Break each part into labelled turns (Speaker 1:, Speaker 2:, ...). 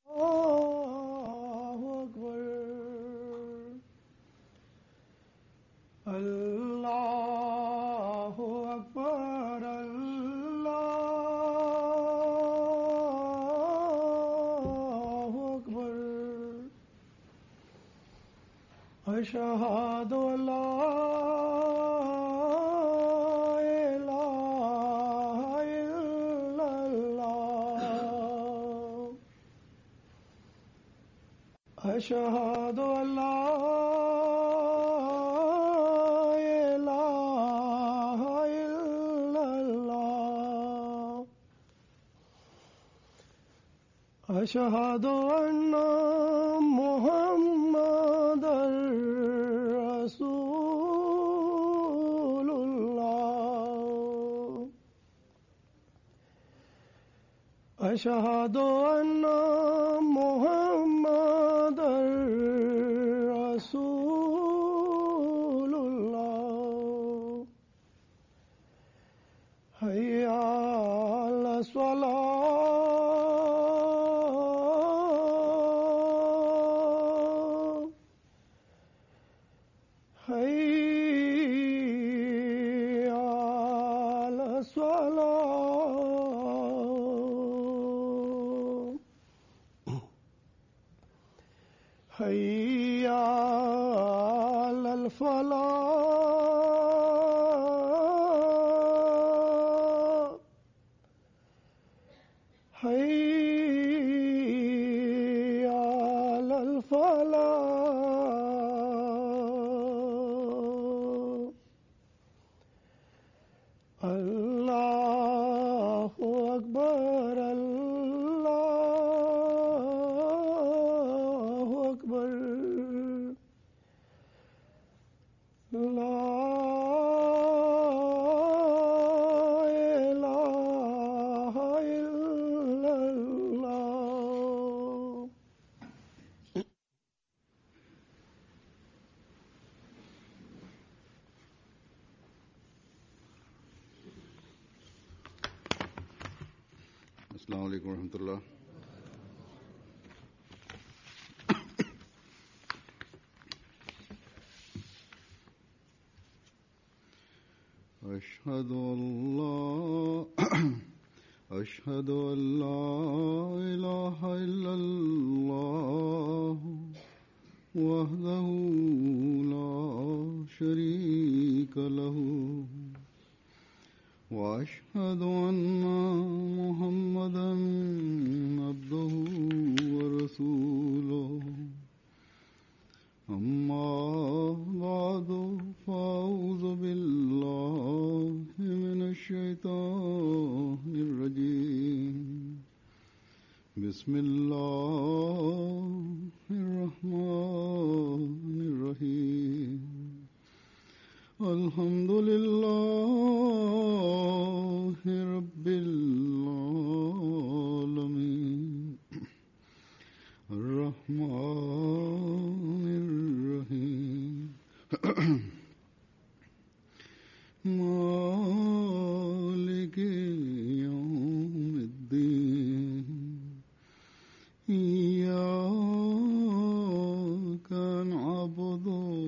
Speaker 1: الله أكبر الله أكبر الله أكبر أشهد أن لا إله إلا الله أشهد أن لا إله إلا الله أشهد أن محمدا رسول الله أشهد أن محمدا رسول الله حي على الصلاة حي على الصلاة حي على الفلاح حي على الفلاح الله أكبر الله أكبر لا إله إلا الله
Speaker 2: अस्सलाम वालेकुम रहमतुल्लाह أشهد أن لا أشهد أن لا إله إلا الله وحده لا شريك له واشهد ان محمدا عبده ورسوله اما بعد فاعوذ بالله من الشيطان الرجيم بسم الله الرحمن الرحيم الحمد لله رب العالمين الرحمن الرحيم مالك يوم الدين إياك نعبد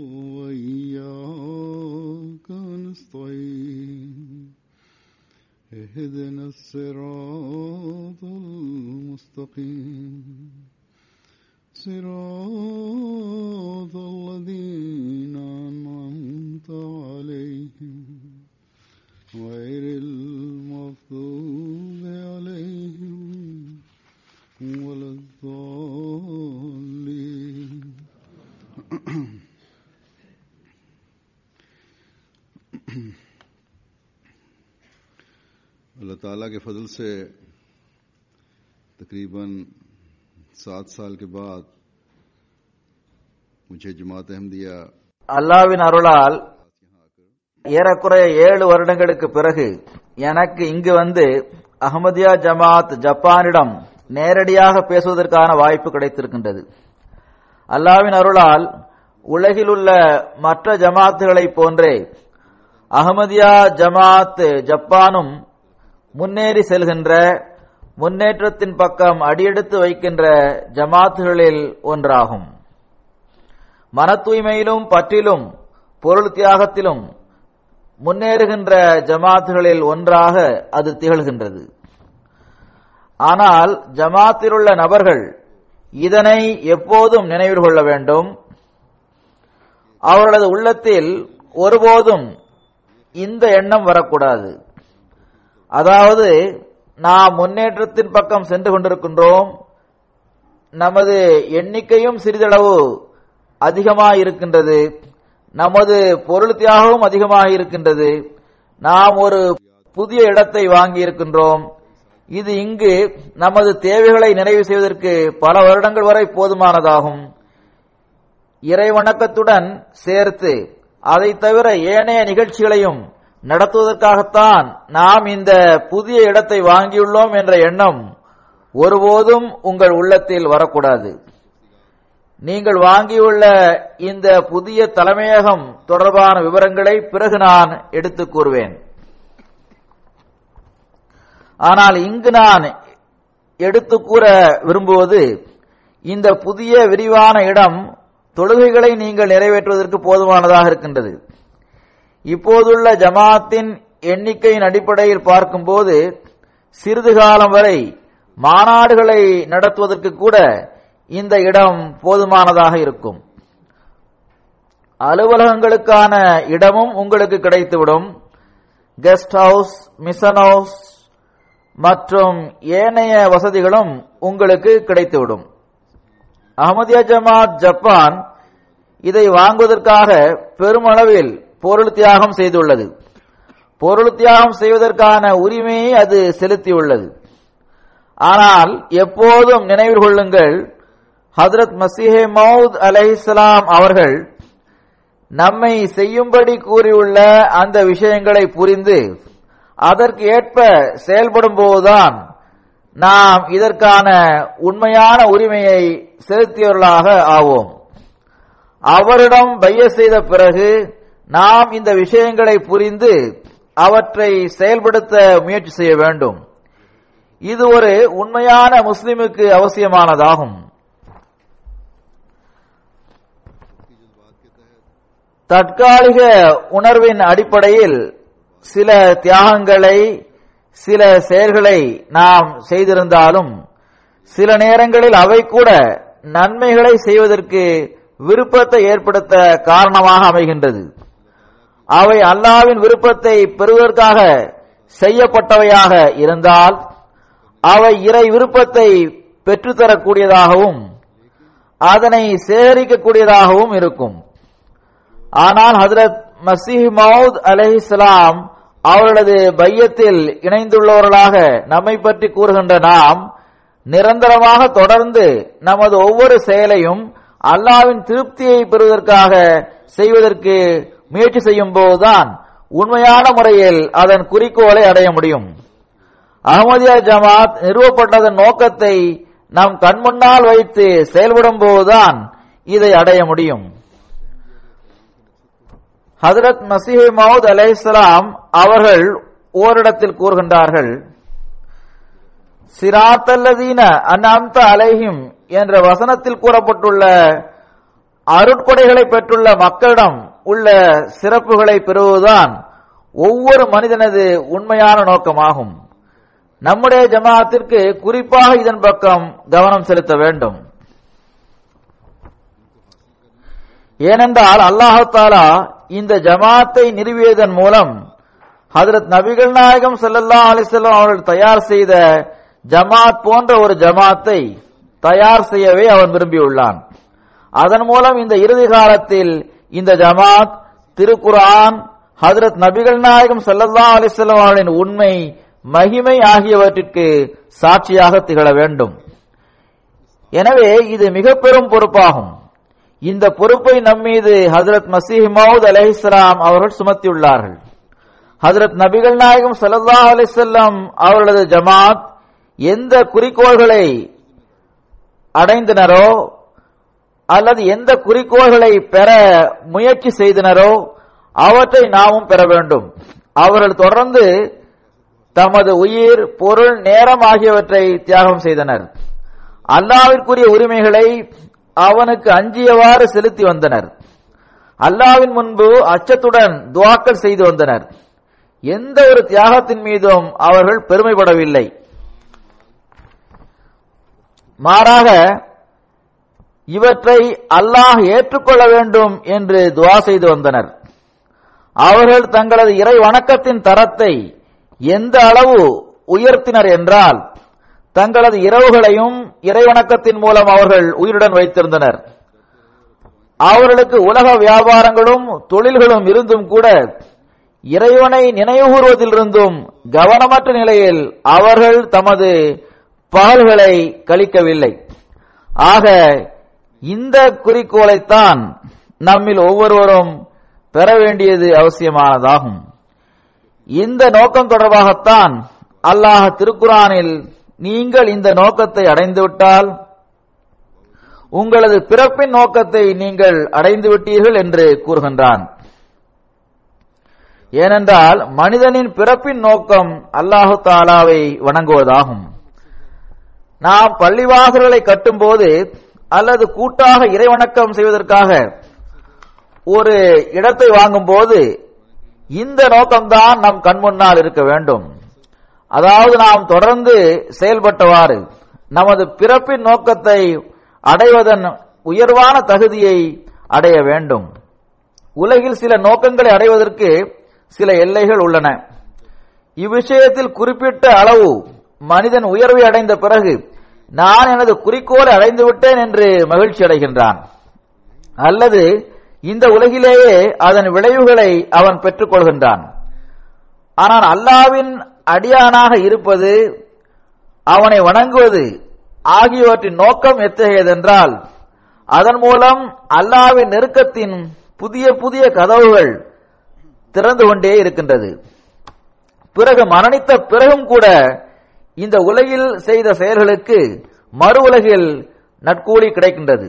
Speaker 2: وإياك نستعين اهدنا الصراط المستقيم صراط الذين أنعمت عليهم غير المغضوب عليهم ولا الضالين अल्लाह ताला के फजल से तकरीबन सात साल के बाद मुझे जमात अहमदिया
Speaker 3: அல்லாவின் அருளால் ஏறக்குறைய ஏழு வருடங்களுக்கு பிறகு எனக்கு இங்கு வந்து அகமதியா ஜமாத் ஜப்பானிடம் நேரடியாக பேசுவதற்கான வாய்ப்பு கிடைத்திருக்கின்றது அல்லாவின் அருளால் உலகிலுள்ள மற்ற ஜமாத்துகளைப் போன்றே அகமதியா ஜமாத் ஜப்பானும் முன்னேறி செல்கின்ற முன்னேற்றத்தின் பக்கம் அடியெடுத்து வைக்கின்ற ஜமாத்துகளில் ஒன்றாகும் மன தூய்மையிலும் பற்றிலும் பொருள் தியாகத்திலும் முன்னேறுகின்ற ஜமாத்துகளில் ஒன்றாக அது திகழ்கின்றது ஆனால் ஜமாத்தில் உள்ள நபர்கள் இதனை எப்போதும் நினைவில் கொள்ள வேண்டும் அவர்களது உள்ளத்தில் ஒருபோதும் இந்த எண்ணம் வரக்கூடாது அதாவது நாம் முன்னேற்றத்தின் பக்கம் சென்று கொண்டிருக்கின்றோம் நமது எண்ணிக்கையும் சிறிதளவு அதிகமாக இருக்கின்றது நமது பொருள் தியாகமும் அதிகமாக இருக்கின்றது நாம் ஒரு புதிய இடத்தை வாங்கி இருக்கின்றோம் இது இங்கு நமது தேவைகளை நிறைவு செய்வதற்கு பல வருடங்கள் வரை போதுமானதாகும் இறை வணக்கத்துடன் சேர்த்து அதை தவிர ஏனைய நிகழ்ச்சிகளையும் நடத்துவதற்காகத்தான் நாம் இந்த புதிய இடத்தை வாங்கியுள்ளோம் என்ற எண்ணம் ஒருபோதும் உங்கள் உள்ளத்தில் வரக்கூடாது நீங்கள் வாங்கியுள்ள இந்த புதிய தலைமையகம் தொடர்பான விவரங்களை பிறகு நான் எடுத்துக் கூறுவேன் ஆனால் இங்கு நான் எடுத்து கூற விரும்புவது இந்த புதிய விரிவான இடம் தொழுகைகளை நீங்கள் நிறைவேற்றுவதற்கு போதுமானதாக இருக்கின்றது இப்போதுள்ள ஜமாத்தின் எண்ணிக்கையின் அடிப்படையில் பார்க்கும்போது சிறிது காலம் வரை மாநாடுகளை நடத்துவதற்கு கூட இந்த இடம் போதுமானதாக இருக்கும் அலுவலகங்களுக்கான இடமும் உங்களுக்கு கிடைத்துவிடும் கெஸ்ட் ஹவுஸ் மிஷன் ஹவுஸ் மற்றும் ஏனைய வசதிகளும் உங்களுக்கு கிடைத்துவிடும் அகமதியா ஜமாத் ஜப்பான் இதை வாங்குவதற்காக பெருமளவில் பொருள் தியாகம் செய்துள்ளது பொருள் தியாகம் செய்வதற்கான உரிமையை அது செலுத்தியுள்ளது ஆனால் எப்போதும் நினைவில் கொள்ளுங்கள் ஹதரத் மசிஹே மவுத் அலைஹிஸ்லாம் அவர்கள் நம்மை செய்யும்படி கூறியுள்ள அந்த விஷயங்களை புரிந்து அதற்கு ஏற்ப செயல்படும் போதுதான் நாம் இதற்கான உண்மையான உரிமையை செலுத்தியவர்களாக ஆவோம் அவரிடம் பைய செய்த பிறகு நாம் இந்த விஷயங்களை புரிந்து அவற்றை செயல்படுத்த முயற்சி செய்ய வேண்டும் இது ஒரு உண்மையான முஸ்லிமுக்கு அவசியமானதாகும் தற்காலிக உணர்வின் அடிப்படையில் சில தியாகங்களை சில செயல்களை நாம் செய்திருந்தாலும் சில நேரங்களில் அவை கூட நன்மைகளை செய்வதற்கு விருப்பத்தை ஏற்படுத்த காரணமாக அமைகின்றது அவை அல்லாவின் விருப்பத்தை பெறுவதற்காக செய்யப்பட்டவையாக இருந்தால் அவை இறை விருப்பத்தை பெற்றுத்தரக்கூடியதாகவும் அதனை சேகரிக்கக்கூடியதாகவும் இருக்கும் ஆனால் ஹதரத் மசீஹ் மவுத் அலஹிஸ்லாம் அவர்களது பையத்தில் இணைந்துள்ளவர்களாக நம்மை பற்றி கூறுகின்ற நாம் நிரந்தரமாக தொடர்ந்து நமது ஒவ்வொரு செயலையும் அல்லாவின் திருப்தியை பெறுவதற்காக செய்வதற்கு முயற்சி செய்யும் போதுதான் உண்மையான முறையில் அதன் குறிக்கோளை அடைய முடியும் அகமதியா ஜமாத் நிறுவப்பட்டதன் நோக்கத்தை நம் கண்முன்னால் வைத்து செயல்படும் போதுதான் இதை அடைய முடியும் ஹதரத் மசீஹ் மவுத் அலைஹிஸ்ஸலாம் அவர்கள் ஓரிடத்தில் கூறுகின்றார்கள் சிராத்தல்லதீன அன்அம்த அலைஹிம் என்ற வசனத்தில் கூறப்பட்டுள்ள அருட்கொடைகளை பெற்றுள்ள மக்களிடம் உள்ள சிறப்புகளை பெறுவதுதான் ஒவ்வொரு மனிதனது உண்மையான நோக்கமாகும் நம்முடைய ஜமாத்திற்கு குறிப்பாக இதன் பக்கம் கவனம் செலுத்த வேண்டும் ஏனென்றால் அல்லாஹாலா இந்த ஜமாத்தை நிறுவியதன் மூலம் ஹதரத் நபிகள் நாயகம் ஸல்லல்லாஹு அலைஹி வஸல்லம் அவர்கள் தயார் செய்த ஜமாத் போன்ற ஒரு ஜமாத்தை தயார் செய்யவே அவன் விரும்பியுள்ளான் அதன் மூலம் இந்த இறுதி காலத்தில் இந்த ஜமாத் திருக்குர்ஆன் ஹதரத் நபிகள் நாயகம் ஸல்லல்லாஹு அலைஹி வஸல்லம் அவர்களின் உண்மை மகிமை ஆகியவற்றிற்கு சாட்சியாக திகழ வேண்டும் எனவே இது மிக பெரும் பொறுப்பாகும் இந்த பொறுப்பை நம்மீது ஹதரத் மசீஹ் மவுத் அலைஹிஸ்ஸலாம் அவர்கள் சுமத்தியுள்ளார்கள் ஹதரத் நபிகள் நாயகம் ஸல்லல்லாஹு அலைஹி வஸல்லம் அவர்களது ஜமாத் எந்த குறிக்கோள்களை அடைந்தனரோ அல்லது எந்த குறிக்கோள்களை பெற முயற்சி செய்தனரோ அவற்றை நாமும் பெற வேண்டும் அவர்கள் தொடர்ந்து தமது உயிர் பொருள் நேரம் ஆகியவற்றை தியாகம் செய்தனர் அல்லாவிற்குரிய உரிமைகளை அவனுக்கு அஞ்சியவாறு செலுத்தி வந்தனர் அல்லாவின் முன்பு அச்சத்துடன் துவாக்கள் செய்து வந்தனர் எந்த ஒரு தியாகத்தின் மீதும் அவர்கள் பெருமைப்படவில்லை மாறாக இவற்றை அல்லாஹ் ஏற்றுக்கொள்ள வேண்டும் என்று துவா செய்து வந்தனர் அவர்கள் தங்களது இறை வணக்கத்தின் தரத்தை எந்த அளவு உயர்த்தினர் என்றால் தங்களது இரவுகளையும் இறை வணக்கத்தின் மூலம் அவர்கள் உயிருடன் வைத்திருந்தனர் அவர்களுக்கு உலக வியாபாரங்களும் தொழில்களும் இருந்தும் கூட இறைவனை நினைவுகூர்வதிலிருந்தும் கவனமற்ற நிலையில் அவர்கள் தமது பகல்களை கழிக்கவில்லை ஆக இந்த குறிக்கோளைத்தான் நம்மில் ஒவ்வொருவரும் பெற வேண்டியது அவசியமானதாகும் இந்த நோக்கம் தொடர்பாகத்தான் அல்லாஹ் திருக்குரானில் நீங்கள் இந்த நோக்கத்தை அடைந்துவிட்டால் உங்களது பிறப்பின் நோக்கத்தை நீங்கள் அடைந்து விட்டீர்கள் என்று கூறுகின்றான் ஏனென்றால் மனிதனின் பிறப்பின் நோக்கம் அல்லாஹு தாலாவை வணங்குவதாகும் நாம் பள்ளிவாசல்களை கட்டும்போது அல்லது கூட்டாக இறைவணக்கம் செய்வதற்காக ஒரு இடத்தை வாங்கும்போது இந்த நோக்கம்தான் நம் கண் முன்னால் இருக்க வேண்டும் அதாவது நாம் தொடர்ந்து செயல்பட்டவாறு நமது பிறப்பின் நோக்கத்தை அடைவதன் உயர்வான தகுதியை அடைய வேண்டும் உலகில் சில நோக்கங்களை அடைவதற்கு சில எல்லைகள் உள்ளன இவ்விஷயத்தில் குறிப்பிட்ட அளவு மனிதன் உயர்வை அடைந்த பிறகு நான் எனது குறிக்கோளை அடைந்து விட்டேன் என்று மகிழ்ச்சி அடைகின்றான் அல்லது இந்த உலகிலேயே அதன் விளைவுகளை அவன் பெற்றுக் கொள்கின்றான் ஆனால் அல்லாவின் அடியானாக இருப்பது அவனை வணங்குவது ஆகியவற்றின் நோக்கம் எத்தகையதென்றால் அதன் மூலம் அல்லாவின் நெருக்கத்தின் புதிய புதிய கதவுகள் திறந்து கொண்டே இருக்கின்றது பிறகு மரணித்த பிறகும் கூட இந்த உலகில் செய்த செயல்களுக்கு மறு உலகில் நட்கூலி கிடைக்கின்றது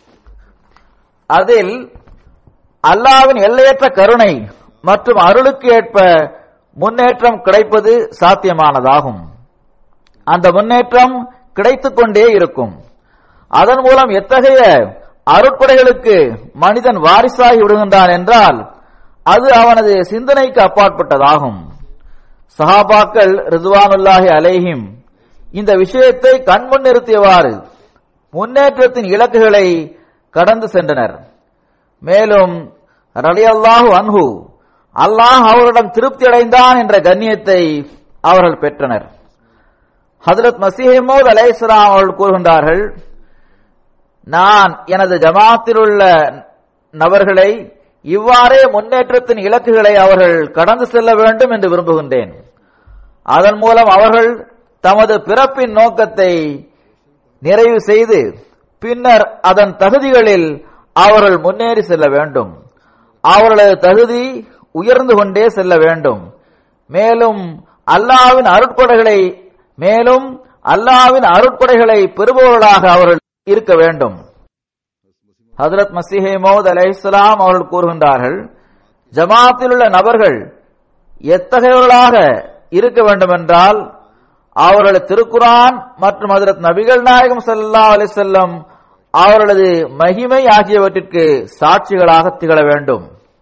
Speaker 3: அதில் அல்லாவின் எல்லையற்ற கருணை மற்றும் அருளுக்கு ஏற்ப முன்னேற்றம் கிடைப்பது சாத்தியமானதாகும் அந்த முன்னேற்றம் கிடைத்துக் கொண்டே இருக்கும் அதன் மூலம் எத்தகைய அருட்படைகளுக்கு மனிதன் வாரிசாகி விடுகின்றான் என்றால் அது அவனது சிந்தனைக்கு அப்பாற்பட்டதாகும் சஹாபாக்கள் ரிதுவானுல்லாஹி அலைஹிம் இந்த விஷயத்தை கண்முன் நிறுத்தியவாறு முன்னேற்றத்தின் இலக்குகளை கடந்து சென்றனர் மேலும் ரலியல்லாஹு அன்ஹு அல்லாஹ் அவர்களிடம் திருப்தி அடைந்தான் என்ற கண்ணியத்தை அவர்கள் பெற்றனர் ஹதரத் மசீஹமோத் அலைஹிஸ்ஸலாம் அவர்கள் கூறுகின்றார்கள் நான் எனது ஜமாத்தில் உள்ள நபர்களை இவ்வாறே முன்னேற்றத்தின் இலக்குகளை அவர்கள் கடந்து செல்ல வேண்டும் என்று விரும்புகின்றேன் அதன் மூலம் அவர்கள் தமது பிறப்பின் நோக்கத்தை நிறைவு செய்து பின்னர் அதன் தகுதிகளில் அவர்கள் முன்னேறி செல்ல வேண்டும் அவர்களது தகுதி உயர்ந்து கொண்டே செல்ல வேண்டும் மேலும் அல்லாவின் அருட்கொடைகளை மேலும் அல்லாவின் அருட்கொடைகளை பெறுபவர்களாக அவர்கள் இருக்க வேண்டும் ஹதரத் மசிஹே மௌத் அலைஹிஸ்ஸலாம் அவர்கள் கூறுகின்றார்கள் ஜமாத்தில் உள்ள நபர்கள் எத்தகையவர்களாக இருக்க வேண்டும் என்றால் அவர்களது திருக்குரான் மற்றும் ஹதரத் நபிகள் நாயகம் ஸல்லல்லாஹு அலைஹி வஸல்லம் அவர்களது மகிமை ஆகியவற்றிற்கு சாட்சிகளாக திகழ வேண்டும்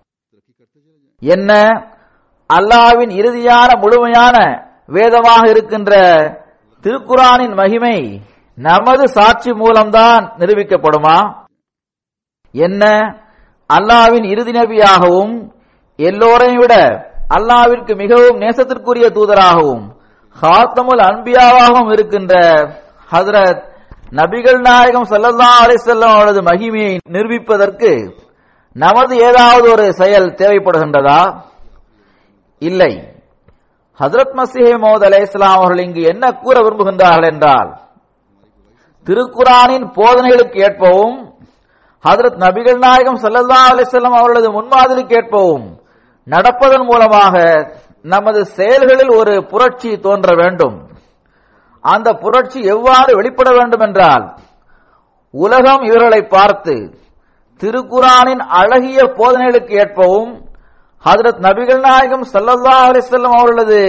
Speaker 3: என்ன அல்லாவின் இறுதியான முழுமையான வேதமாக இருக்கின்ற திருக்குரானின் மகிமை நமது சாட்சி மூலம்தான் நிரூபிக்கப்படுமா என்ன அல்லாவின் இறுதி நபியாகவும் எல்லோரையும் விட அல்லாவிற்கு மிகவும் நேசத்திற்குரிய தூதராகவும் ஹாத்தமுல் அன்பியாவாகவும் இருக்கின்ற ஹதரத் நபிகள் நாயகம் ஸல்லல்லாஹு அலைஹி வஸல்லம் அவரது மகிமையை நிரூபிப்பதற்கு நமது ஏதாவது ஒரு செயல் தேவைப்படுகின்றதா இல்லை ஹதரத் மசீஹ் மோத் அலைஹிஸ்ஸலாம் அவர்கள் இங்கு என்ன கூற விரும்புகின்றார்கள் என்றால் திருக்குரானின் போதனைகளுக்கு ஏற்பவும் ஹதரத் நபிகள் நாயகம் ஸல்லல்லாஹு அலைஹி வஸல்லம் அவர்களது முன்மாதிரிக்கு ஏற்பவும் நடப்பதன் மூலமாக நமது செயல்களில் ஒரு புரட்சி தோன்ற வேண்டும் அந்த புரட்சி எவ்வாறு வெளிப்பட வேண்டும் என்றால் உலகம் இவர்களை பார்த்து திருக்குரானின் அழகிய போதனைகளுக்கு ஏற்பவும் ஹதரத் நபிகள் நாயகம் ஸல்லல்லாஹு அலைஹி வஸல்லம் அவர்களது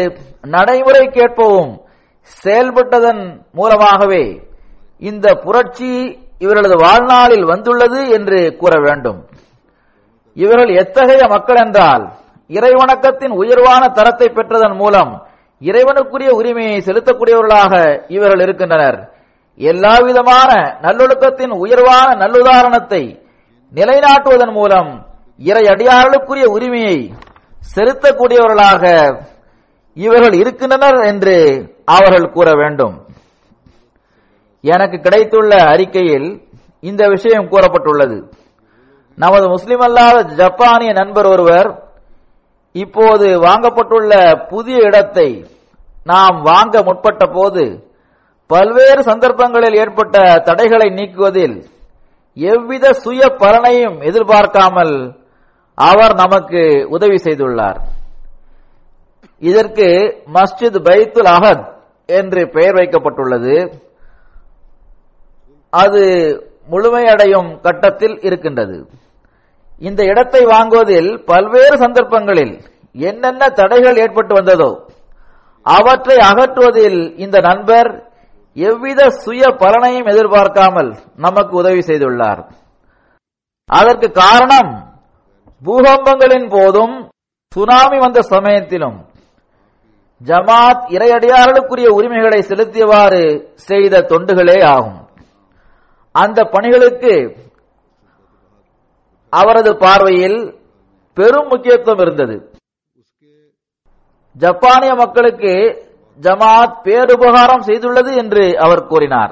Speaker 3: நடைமுறை கேட்பவும் செயல்பட்டதன் மூலமாகவே இந்த புரட்சி இவர்களது வாழ்நாளில் வந்துள்ளது என்று கூற வேண்டும் இவர்கள் எத்தகைய மக்கள் என்றால் இறைவணக்கத்தின் உயர்வான தரத்தை பெற்றதன் மூலம் இறைவனுக்குரிய உரிமையை செலுத்தக்கூடியவர்களாக இவர்கள் இருக்கின்றனர் எல்லாவிதமான நல்லொழுக்கத்தின் உயர்வான நல்லுதாரணத்தை நிலைநாட்டுவதன் மூலம் இறை அடியார்களுக்குரிய உரிமையை செலுத்தக்கூடியவர்களாக இவர்கள் இருக்கின்றனர் என்று அவர்கள் கூற வேண்டும் எனக்கு கிடைத்துள்ள அறிக்கையில் இந்த விஷயம் கூறப்பட்டுள்ளது நமது முஸ்லிம் அல்லாத ஜப்பானிய நண்பர் ஒருவர் இப்போது வாங்கப்பட்டுள்ள புதிய இடத்தை நாம் வாங்க முற்பட்ட போது பல்வேறு சந்தர்ப்பங்களில் ஏற்பட்ட தடைகளை நீக்குவதில் எவ்வித சுய பலனையும் எதிர்பார்க்காமல் அவர் நமக்கு உதவி செய்துள்ளார் இதற்கு மஸ்ஜித் பைத்துல் அஹத் என்று பெயர் வைக்கப்பட்டுள்ளது அது முழுமையடையும் கட்டத்தில் இருக்கின்றது இந்த இடத்தை வாங்குவதில் பல்வேறு சந்தர்ப்பங்களில் என்னென்ன தடைகள் ஏற்பட்டு வந்ததோ அவற்றை அகற்றுவதில் இந்த நண்பர் எவ்வித சுய பலனையும் எதிர்பார்க்காமல் நமக்கு உதவி செய்துள்ளார் அதற்கு காரணம் பூகம்பங்களின் போதும் சுனாமி வந்த சமயத்திலும் ஜமாத் இறையடியார்களுக்குரிய உரிமைகளை செலுத்தியவாறு செய்த தொண்டுகளே ஆகும் அந்த பணிகளுக்கு அவரது பார்வையில் பெரும் முக்கியத்துவம் இருந்தது ஜப்பானிய மக்களுக்கு ஜமாத் பேருபகாரம் செய்துள்ளது என்று அவர் கூறினார்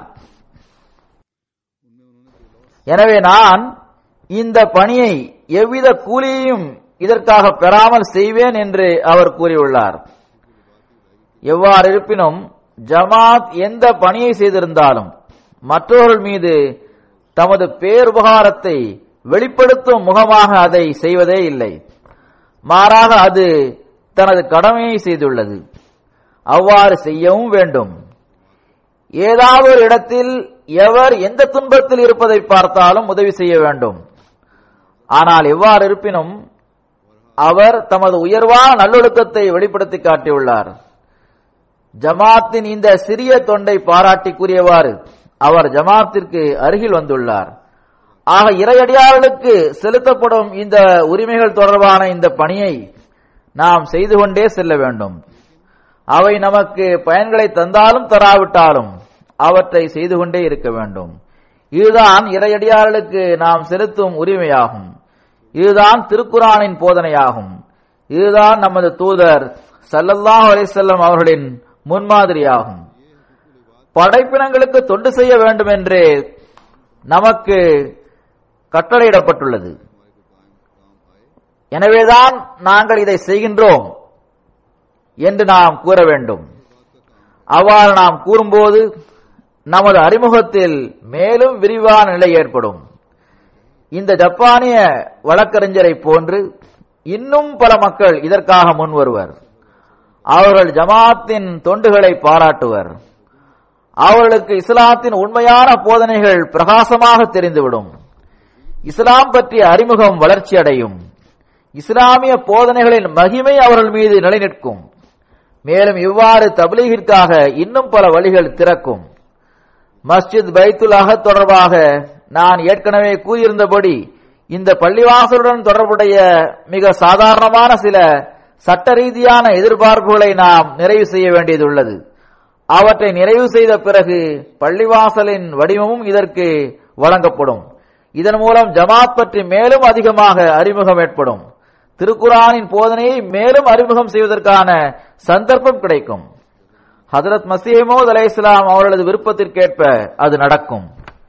Speaker 3: எனவே நான் இந்த பணியை எவ்வித கூலியையும் இதற்காக பெறாமல் செய்வேன் என்று அவர் கூறியுள்ளார் எவ்வாறு இருப்பினும் ஜமாத் எந்த பணியை செய்திருந்தாலும் மற்றவர்கள் மீது தமது பேருபகாரத்தை வெளிப்படுத்தும் முகமாக அதை செய்வதே இல்லை மாறாக அது தனது கடமையை செய்துள்ளது அவ்வாறு செய்யவும் வேண்டும் ஏதாவது ஒரு இடத்தில் எவர் எந்த துன்பத்தில் இருப்பதை பார்த்தாலும் உதவி செய்ய வேண்டும் ஆனால் எவ்வாறு இருப்பினும் அவர் தமது உயர்வான நல்லொழுக்கத்தை வெளிப்படுத்தி காட்டியுள்ளார் ஜமாத்தின் இந்த சிறிய தொண்டை பாராட்டி கூறியவாறு அவர் ஜமாத்திற்கு அருகில் வந்துள்ளார் ஆக இறையடியார்களுக்கு செலுத்தப்படும் இந்த உரிமைகள் தொடர்பான இந்த பணியை நாம் செய்து கொண்டே செல்ல வேண்டும் அவை நமக்கு பயன்களை தந்தாலும் தராவிட்டாலும் அவற்றை செய்து கொண்டே இருக்க வேண்டும் இதுதான் இறையடியார்களுக்கு நாம் செலுத்தும் உரிமையாகும் இதுதான் திருக்குரானின் போதனையாகும் இதுதான் நமது தூதர் சல்லல்லாஹு அலிசல்லம் அவர்களின் முன்மாதிரியாகும் படைப்பினங்களுக்கு தொண்டு செய்ய வேண்டும் என்று நமக்கு கட்டளையிடப்பட்டுள்ளது எனவேதான் நாங்கள் இதை செய்கின்றோம் என்று நாம் கூற வேண்டும் அவ்வாறு நாம் கூறும்போது நமது அறிமுகத்தில் மேலும் விரிவான நிலை ஏற்படும் இந்த ஜப்பானிய வழக்கறிஞரை போன்று இன்னும் பல மக்கள் இதற்காக முன் வருவர் அவர்கள் ஜமாத்தின் தொண்டுகளை பாராட்டுவர் அவர்களுக்கு இஸ்லாத்தின் உண்மையான போதனைகள் பிரகாசமாக தெரிந்துவிடும் இஸ்லாம் பற்றிய அறிமுகம் வளர்ச்சி அடையும் இஸ்லாமிய போதனைகளின் மகிமை அவர்கள் மீது நிலைநிற்கும் மேலும் இவ்வாறு தப்லீகிற்காக இன்னும் பல வழிகள் திறக்கும் மஸ்ஜித் பைத்துல் அகத் தொடர்பாக நான் ஏற்கனவே கூறியிருந்தபடி இந்த பள்ளிவாசலுடன் தொடர்புடைய மிக சாதாரணமான சில சட்ட ரீதியான எதிர்பார்ப்புகளை நாம் நிறைவு செய்ய வேண்டியதுள்ளது அவற்றை நிறைவு செய்த பிறகு பள்ளிவாசலின் வடிவமும் இதற்கு வழங்கப்படும் இதன் மூலம் ஜமாத் பற்றி மேலும் அதிகமாக அறிமுகம் ஏற்படும் திருக்குரானின் போதனையை மேலும் அறிமுகம் செய்வதற்கான சந்தர்ப்பம் கிடைக்கும் ஹதரத் மசீமோத் அலை இஸ்லாம் அவர்களது விருப்பத்திற்கேற்ப அது நடக்கும்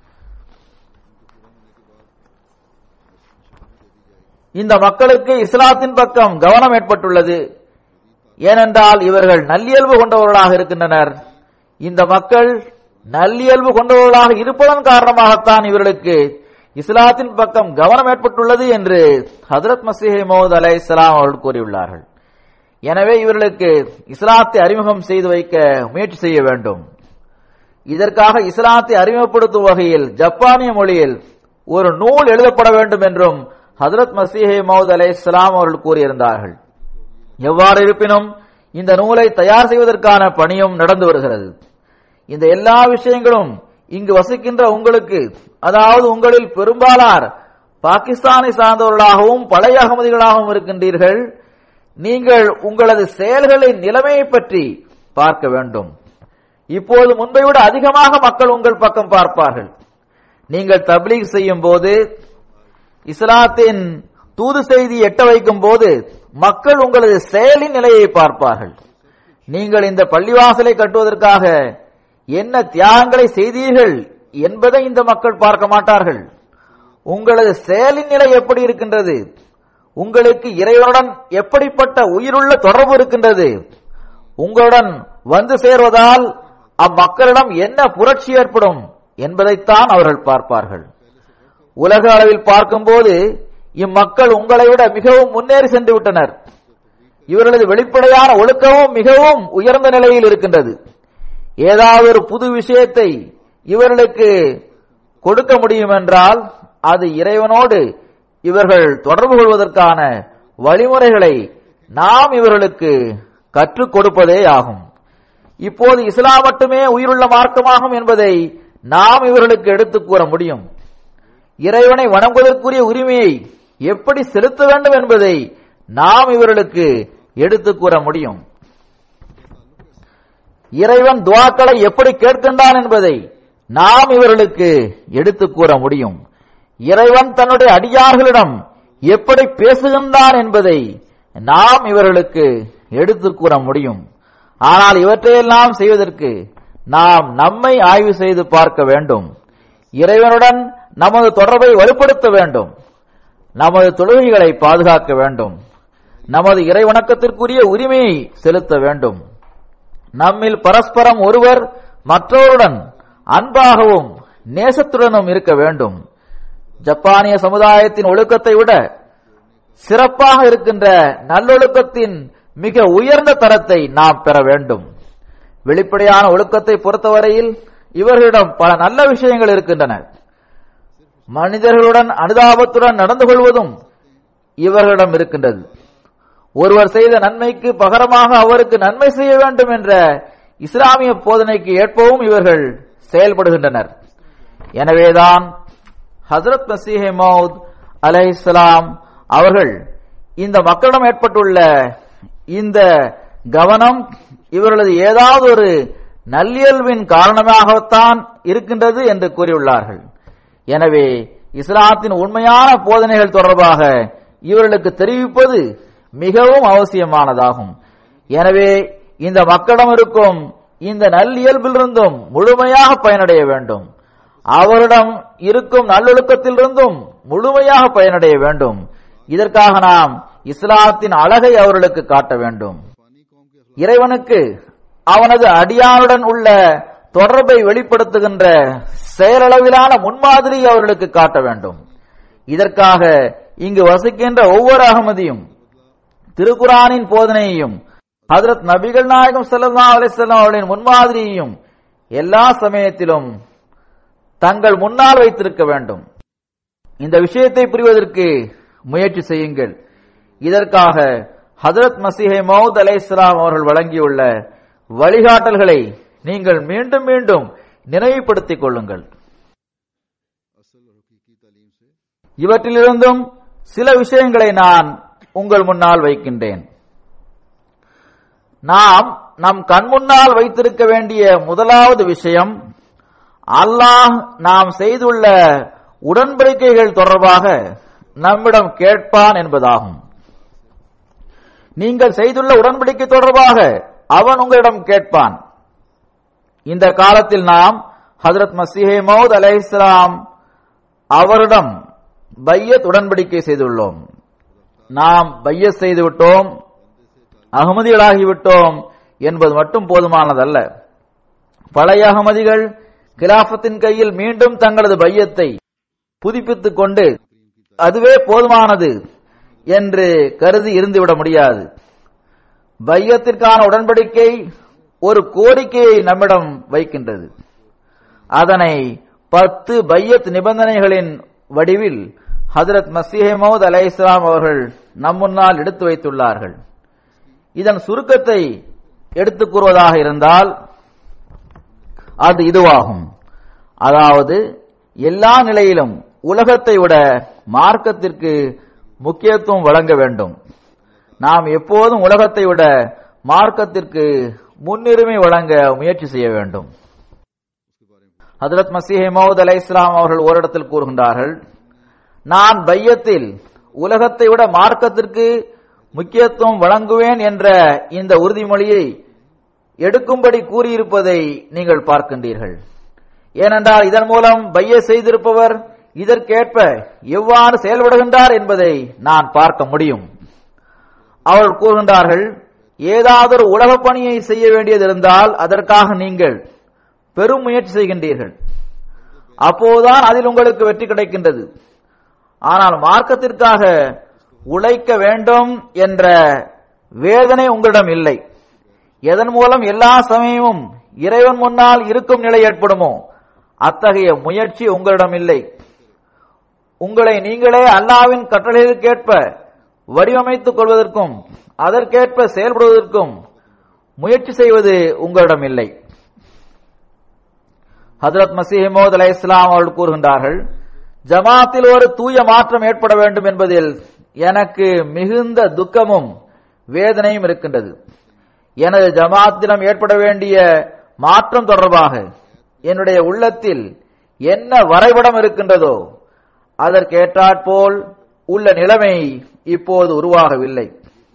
Speaker 3: இந்த மக்களுக்கு இஸ்லாத்தின் பக்கம் கவனம் ஏற்பட்டுள்ளது ஏனென்றால் இவர்கள் நல்லியல்பு கொண்டவர்களாக இருக்கின்றனர் இந்த மக்கள் நல்லியல்பு கொண்டவர்களாக இருப்பதன் காரணமாகத்தான் இவர்களுக்கு இஸ்லாத்தின் பக்கம் கவனம் ஏற்பட்டுள்ளது என்று ஹதரத் மசீஹ் மோத் அலை இஸ்லாம் அவர்கள் கூறியுள்ளார்கள் எனவே இவர்களுக்கு இஸ்லாத்தை அறிமுகம் செய்து வைக்க முயற்சி செய்ய வேண்டும் இதற்காக இஸ்லாத்தை அறிமுகப்படுத்தும் வகையில் ஜப்பானிய மொழியில் ஒரு நூல் எழுதப்பட வேண்டும் என்றும் ஹதரத் மசீஹே மவுத் அலை இஸ்லாம் அவர்கள் கூறியிருந்தார்கள் எவ்வாறு இருப்பினும் இந்த நூலை தயார் செய்வதற்கான பணியும் நடந்து வருகிறது இந்த எல்லா விஷயங்களும் இங்கு வசிக்கின்ற உங்களுக்கு அதாவது உங்களில் பெரும்பாலார் பாகிஸ்தானை சார்ந்தவர்களாகவும் பழைய அகமதிகளாகவும் இருக்கின்றீர்கள் நீங்கள் உங்களது செயல்களின் நிலைமையை பற்றி பார்க்க வேண்டும் இப்போது முன்பை விட அதிகமாக மக்கள் உங்கள் பக்கம் பார்ப்பார்கள் நீங்கள் தப்லீக் செய்யும் போது இஸ்லாத்தின் தூது செய்தி எட்ட வைக்கும் போது மக்கள் உங்களது செயலின் நிலையை பார்ப்பார்கள் நீங்கள் இந்த பள்ளிவாசலை கட்டுவதற்காக என்ன தியாகங்களை செய்தீர்கள் என்பதை இந்த மக்கள் பார்க்க மாட்டார்கள் உங்களது செயலின் நிலை எப்படி இருக்கின்றது உங்களுக்கு இறைவனுடன் எப்படிப்பட்ட உயிருள்ள தொடர்பு இருக்கின்றது உங்களுடன் வந்து சேர்வதால் அம்மக்களிடம் என்ன புரட்சி ஏற்படும் என்பதைத்தான் அவர்கள் பார்ப்பார்கள் உலக அளவில் பார்க்கும்போது இம்மக்கள் உங்களை விட மிகவும் முன்னேறி சென்று விட்டனர் இவர்களது வெளிப்படையான ஒழுக்கமும் மிகவும் உயர்ந்த நிலையில் இருக்கின்றது ஏதாவது ஒரு புது விஷயத்தை இவர்களுக்கு கொடுக்க முடியும் என்றால் அது இறைவனோடு இவர்கள் தொடர்பு கொள்வதற்கான வழிமுறைகளை நாம் இவர்களுக்கு கற்றுக் கொடுப்பதே ஆகும் இப்போது இஸ்லாம் மட்டுமே உயிருள்ள மார்க்கமாகும் என்பதை நாம் இவர்களுக்கு எடுத்துக் கூற முடியும் இறைவனை வணங்குவதற்குரிய உரிமையை எப்படி செலுத்த வேண்டும் என்பதை நாம் இவர்களுக்கு எடுத்துக் கூற முடியும் இறைவன் துவாக்களை எப்படி கேட்கின்றான் என்பதை நாம் இவர்களுக்கு எடுத்துக் கூற முடியும் இறைவன் தன்னுடைய அடியார்களிடம் எப்படி பேசுகின்றான் என்பதை நாம் இவர்களுக்கு எடுத்துக் கூற முடியும் ஆனால் இவற்றையெல்லாம் செய்வதற்கு நாம் நம்மை ஆய்வு செய்து பார்க்க வேண்டும் இறைவனுடன் நமது தொடர்பை வலுப்படுத்த வேண்டும் நமது தொழுகைகளை பாதுகாக்க வேண்டும் நமது இறைவணக்கத்திற்குரிய உரிமையை செலுத்த வேண்டும் நம்மில் பரஸ்பரம் ஒருவர் மற்றவருடன் அன்பாகவும் நேசத்துடனும் இருக்க வேண்டும் ஜப்பானிய சமுதாயத்தின் ஒழுக்கத்தை விட சிறப்பாக இருக்கின்ற நல்லொழுக்கத்தின் மிக உயர்ந்த தரத்தை நாம் பெற வேண்டும் வெளிப்படையான ஒழுக்கத்தை பொறுத்தவரையில் இவர்களிடம் பல நல்ல விஷயங்கள் இருக்கின்றன மனிதர்களுடன் அனுதாபத்துடன் நடந்து கொள்வதும் இவர்களிடம் இருக்கின்றது ஒருவர் செய்த நன்மைக்கு பகரமாக அவருக்கு நன்மை செய்ய வேண்டும் என்ற இஸ்லாமிய போதனைக்கு ஏற்பவும் இவர்கள் செயல்படுகின்றனர் எனவேதான் ஹசரத் மசீஹே மவுத் அலைஹிஸ்ஸலாம் அவர்கள் இந்த மக்களிடம் ஏற்பட்டுள்ள இந்த கவனம் இவர்களது ஏதாவது ஒரு நல்லியல்பின் காரணமாகத்தான் இருக்கின்றது என்று கூறியுள்ளார்கள் எனவே இஸ்லாத்தின் உண்மையான போதனைகள் தொடர்பாக இவர்களுக்கு தெரிவிப்பது மிகவும் அவசியமானதாகும் எனவே இந்த மக்களிடம் இருக்கும் இந்த நல்லியல்பிலிருந்தும் முழுமையாக பயனடைய வேண்டும் அவரிடம் இருக்கும் நல்லொழுக்கத்திலிருந்தும் முழுமையாக பயனடைய வேண்டும் இதற்காக நாம் இஸ்லாத்தின் அழகை அவர்களுக்கு காட்ட வேண்டும் இறைவனுக்கு அவனது அடியானுடன் உள்ள தொடர்பை வெளிப்படுத்துகின்ற செயலளவிலான முன்மாதிரி அவர்களுக்கு காட்ட வேண்டும் இதற்காக இங்கு வசிக்கின்ற ஒவ்வொரு அகமதியும் திருக்குரானின் போதனையையும் ஹதரத் நபிகள் நாயகம் ஸல்லல்லாஹு அலைஹி வஸல்லம் அவர்களின் முன்மாதிரியையும் எல்லா சமயத்திலும் தங்கள் முன்னால் வைத்திருக்க வேண்டும் இந்த விஷயத்தை புரிவதற்கு முயற்சி செய்யுங்கள் இதற்காக ஹதரத் மசீஹே மவுத் அலைஹிஸ்ஸலாம் அவர்கள் வழங்கியுள்ள வழிகாட்டல்களை நீங்கள் மீண்டும் மீண்டும் நினைவுபடுத்திக் கொள்ளுங்கள் இவற்றிலிருந்தும் சில விஷயங்களை நான் உங்கள் முன்னால் வைக்கின்றேன் நாம் நம் கண் முன்னால் வைத்திருக்க வேண்டிய முதலாவது விஷயம் அல்லாஹ் நாம் செய்துள்ள உடன்படிக்கைகள் தொடர்பாக நம்மிடம் கேட்பான் என்பதாகும் நீங்கள் செய்துள்ள உடன்படிக்கை தொடர்பாக அவன் உங்களிடம் கேட்பான் இந்த காலத்தில் நாம் ஹதரத் மசீஹே மவுத் அலைஹிஸ்ஸலாம் அவரிடம் பையத் உடன்படிக்கை செய்துள்ளோம் நாம் பையத் செய்து விட்டோம் அகமதிகளாகிவிட்டோம் என்பது மட்டும் போதுமானதல்ல பழைய அகமதிகள் கிலாபத்தின் கையில் மீண்டும் தங்களது பையத்தை புதுப்பித்துக் கொண்டு அதுவே போதுமானது என்று கருதி இருந்துவிட முடியாது பையத்திற்கான உடன்படிக்கை ஒரு கோரிக்கையை நம்மிடம் வைக்கின்றது அதனை பத்து பையத் நிபந்தனைகளின் வடிவில் ஹதரத் மசீஹமோத் அலை இஸ்லாம் அவர்கள் நம் முன்னால் எடுத்து வைத்துள்ளார்கள் இதன் சுருக்கத்தை எடுத்துக் கூறுவதாக இருந்தால் அது இதுவாகும் அதாவது எல்லா நிலையிலும் உலகத்தை விட மார்க்கத்திற்கு முக்கியத்துவம் வழங்க வேண்டும் நாம் எப்போதும் உலகத்தை விட மார்க்கத்திற்கு முன்னுரிமை வழங்க முயற்சி செய்ய வேண்டும் ஹதரத் மசீஹ் மௌத் அலை இஸ்லாம் அவர்கள் ஓரிடத்தில் கூறுகின்றார்கள் நான் பையத்தில் உலகத்தை விட மார்க்கத்திற்கு முக்கியத்துவம் வழங்குவேன் என்ற இந்த உறுதிமொழியை எடுக்கும்படி கூறியிருப்பதை நீங்கள் பார்க்கின்றீர்கள் ஏனென்றால் இதன் மூலம் பைய செய்திருப்பவர் இதற்கேற்ப எவ்வாறு செயல்படுகின்றார் என்பதை நான் பார்க்க முடியும் அவர்கள் கூறுகின்றார்கள் ஏதாவது ஒரு உலக பணியை செய்ய வேண்டியது இருந்தால் அதற்காக நீங்கள் பெரும் முயற்சி செய்கின்றீர்கள் அப்போதுதான் அதில் உங்களுக்கு வெற்றி கிடைக்கின்றது ஆனால் மார்க்கத்திற்காக உழைக்க வேண்டும் என்ற வேதனை உங்களிடம் இல்லை எதன் மூலம் எல்லா சமயமும் இறைவன் முன்னால் இருக்கும் நிலை ஏற்படுமோ அத்தகைய முயற்சி உங்களிடம் இல்லை உங்களை நீங்களே அல்லாவின் கட்டளைகளுக்கேற்ப வடிவமைத்துக் கொள்வதற்கும் அதற்கேற்ப செயல்படுவதற்கும் முயற்சி செய்வது உங்களிடம் இல்லை ஹதரத் மசீமோத் அலை இஸ்லாம் அவர்கள் கூறுகின்றார்கள் ஜமாத்தில் ஒரு தூய மாற்றம் ஏற்பட வேண்டும் என்பதில் எனக்கு மிகுந்த துக்கமும் வேதனையும் இருக்கின்றது எனது ஜமாத்திடம் ஏற்பட வேண்டிய மாற்றம் தொடர்பாக என்னுடைய உள்ளத்தில் என்ன வரைபடம் இருக்கின்றதோ அதற்கேற்றாற்போல் உள்ள நிலைமை இப்போது உருவாகவில்லை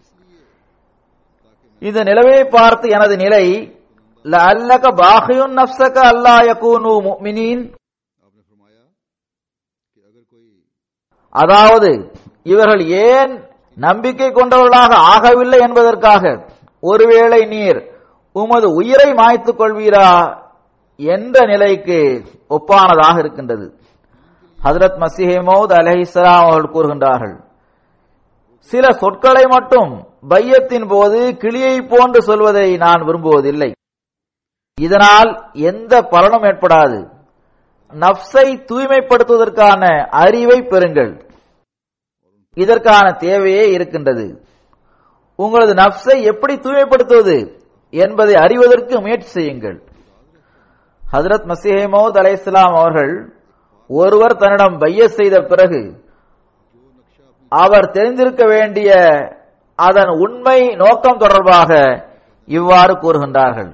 Speaker 3: இந்த நிலைமையை பார்த்து எனது நிலை லஅல்லக பாகியுன் நஃப்ஸக அல்லா யகூனு முஃமினீன்
Speaker 2: आपने फरमाया कि अगर कोई
Speaker 3: அதாவது இவர்கள் ஏன் நம்பிக்கை கொண்டவர்களாக ஆகவில்லை என்பதற்காக ஒருவேளை நீர் உமது உயிரை மாய்த்துக் கொள்வீரா என்ற நிலைக்கு ஒப்பானதாக இருக்கின்றது ஹதரத் மசிஹமோத் அலஹிஸ்லாம் அவர்கள் கூறுகின்றார்கள் சில சொற்களை மட்டும் பையத்தின் போது கிளியை போன்று சொல்வதை நான் விரும்புவதில்லை இதனால் எந்த பலனும் ஏற்படாது நப்சை தூய்மைப்படுத்துவதற்கான அறிவை பெறுங்கள் இதற்கான தேவையே இருக்கின்றது உங்களது நப்சை எப்படி தூய்மைப்படுத்துவது என்பதை அறிவதற்கு முயற்சி செய்யுங்கள் ஹதரத் மசிஹமோத் அலைஹிஸ்ஸலாம் அவர்கள் ஒருவர் தன்னிடம் பைய செய்த பிறகு அவர் தெரிந்திருக்க வேண்டிய அதன் உண்மை நோக்கம் தொடர்பாக இவ்வாறு கூறுகின்றார்கள்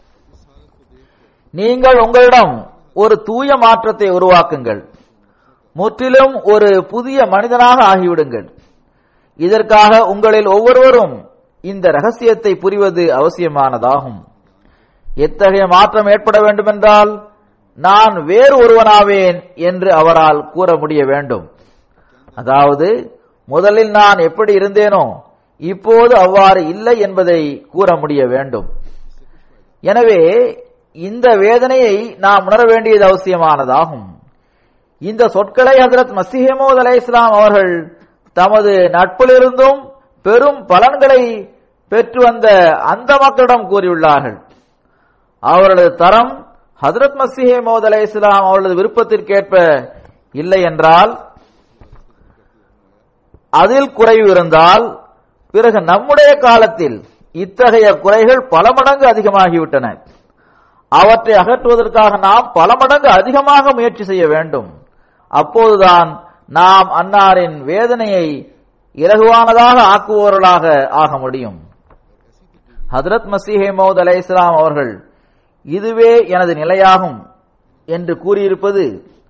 Speaker 3: நீங்கள் உங்களிடம் ஒரு தூய மாற்றத்தை உருவாக்குங்கள் முற்றிலும் ஒரு புதிய மனிதனாக ஆகிவிடுங்கள் இதற்காக உங்களில் ஒவ்வொருவரும் இந்த ரகசியத்தை புரிவது அவசியமானதாகும் எத்தகைய மாற்றம் ஏற்பட வேண்டுமென்றால் நான் வேறு ஒருவனாவேன் என்று அவரால் கூற முடிய வேண்டும் அதாவது முதலில் நான் எப்படி இருந்தேனோ இப்போது அவ்வாறு இல்லை என்பதை கூற முடிய வேண்டும் எனவே இந்த வேதனையை நாம் உணர வேண்டியது அவசியமானதாகும் இந்த சொற்களை ஹசரத் மசிஹமோத் அலை இஸ்லாம் அவர்கள் தமது நட்பிலிருந்தும் பெரும் பலன்களை பெற்று வந்த அந்த மக்களிடம் கூறியுள்ளார்கள் அவர்களது தரம் ஹசரத் மசிஹமோத் அலை இஸ்லாம் அவர்களது விருப்பத்திற்கேற்ப இல்லை என்றால் அதில் குறைவு இருந்தால் பிறகு நம்முடைய காலத்தில் இத்தகைய குறைகள் பல மடங்கு அதிகமாகிவிட்டன அவற்றை அகற்றுவதற்காக நாம் பல மடங்கு அதிகமாக முயற்சி செய்ய வேண்டும் அப்போதுதான் நாம் அன்னாரின் வேதனையை இலகுவானதாக ஆக்குபவர்களாக ஆக முடியும் ஹதரத் மசீஹே மௌத் அலை இஸ்லாம் அவர்கள் இதுவே எனது நிலையாகும் என்று கூறியிருப்பது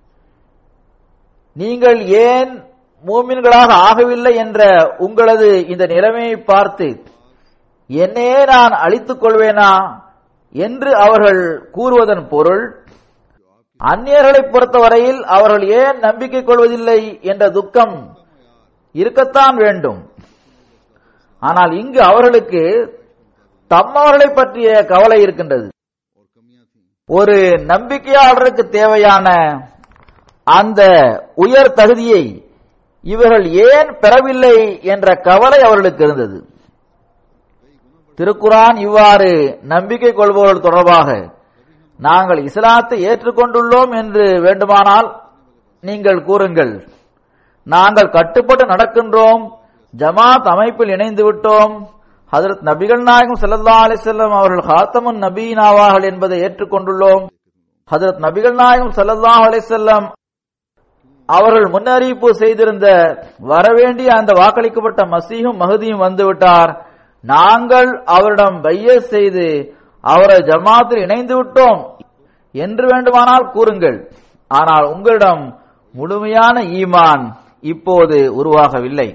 Speaker 3: நீங்கள் ஏன் மூமின்களாக ஆகவில்லை என்ற உங்களது இந்த நிலைமையை பார்த்து என்னையே நான் அழித்துக் கொள்வேனா என்று அவர்கள் கூறுவதன் பொருள் அந்நியர்களை பொறுத்தவரையில் அவர்கள் ஏன் நம்பிக்கை கொள்வதில்லை என்ற துக்கம் இருக்கத்தான் வேண்டும் ஆனால் இங்கு அவர்களுக்கு தம்மவர்களை பற்றிய கவலை இருக்கின்றது ஒரு நம்பிக்கையாளருக்கு தேவையான அந்த உயர் தகுதியை இவர்கள் ஏன் பெறவில்லை என்ற கவலை அவர்களுக்கு இருந்தது திருக்குரான் இவ்வாறு நம்பிக்கை கொள்பவர்கள் தொடர்பாக நாங்கள் இஸ்லாத்தை ஏற்றுக்கொண்டுள்ளோம் என்று வேண்டுமானால் நீங்கள் கூறுங்கள் நாங்கள் கட்டுப்பட்டு நடக்கின்றோம் ஜமாத் அமைப்பில் இணைந்து விட்டோம் ஹதரத் நபிகள் நாயகம் ஸல்லல்லாஹு அலைஹி வஸல்லம் அவர்கள் ஹாத்தமுன் நபீன் ஆவார்கள் என்பதை ஏற்றுக்கொண்டுள்ளோம் ஹதரத் நபிகள் நாயகம் ஸல்லல்லாஹு அலைஹி வஸல்லம் அவர்கள் முன்னறிவிப்பு செய்திருந்த வரவேண்டிய அந்த வாக்களிக்கப்பட்ட மசீஹும் மஹதியும் வந்துவிட்டார் நாங்கள் அவரிடம் பைய செய்து அவரை ஜமாத்தில் இணைந்து விட்டோம் என்று வேண்டுமானால் கூறுங்கள் ஆனால் உங்களிடம் முழுமையான ஈமான் இப்போது உருவாகவில்லை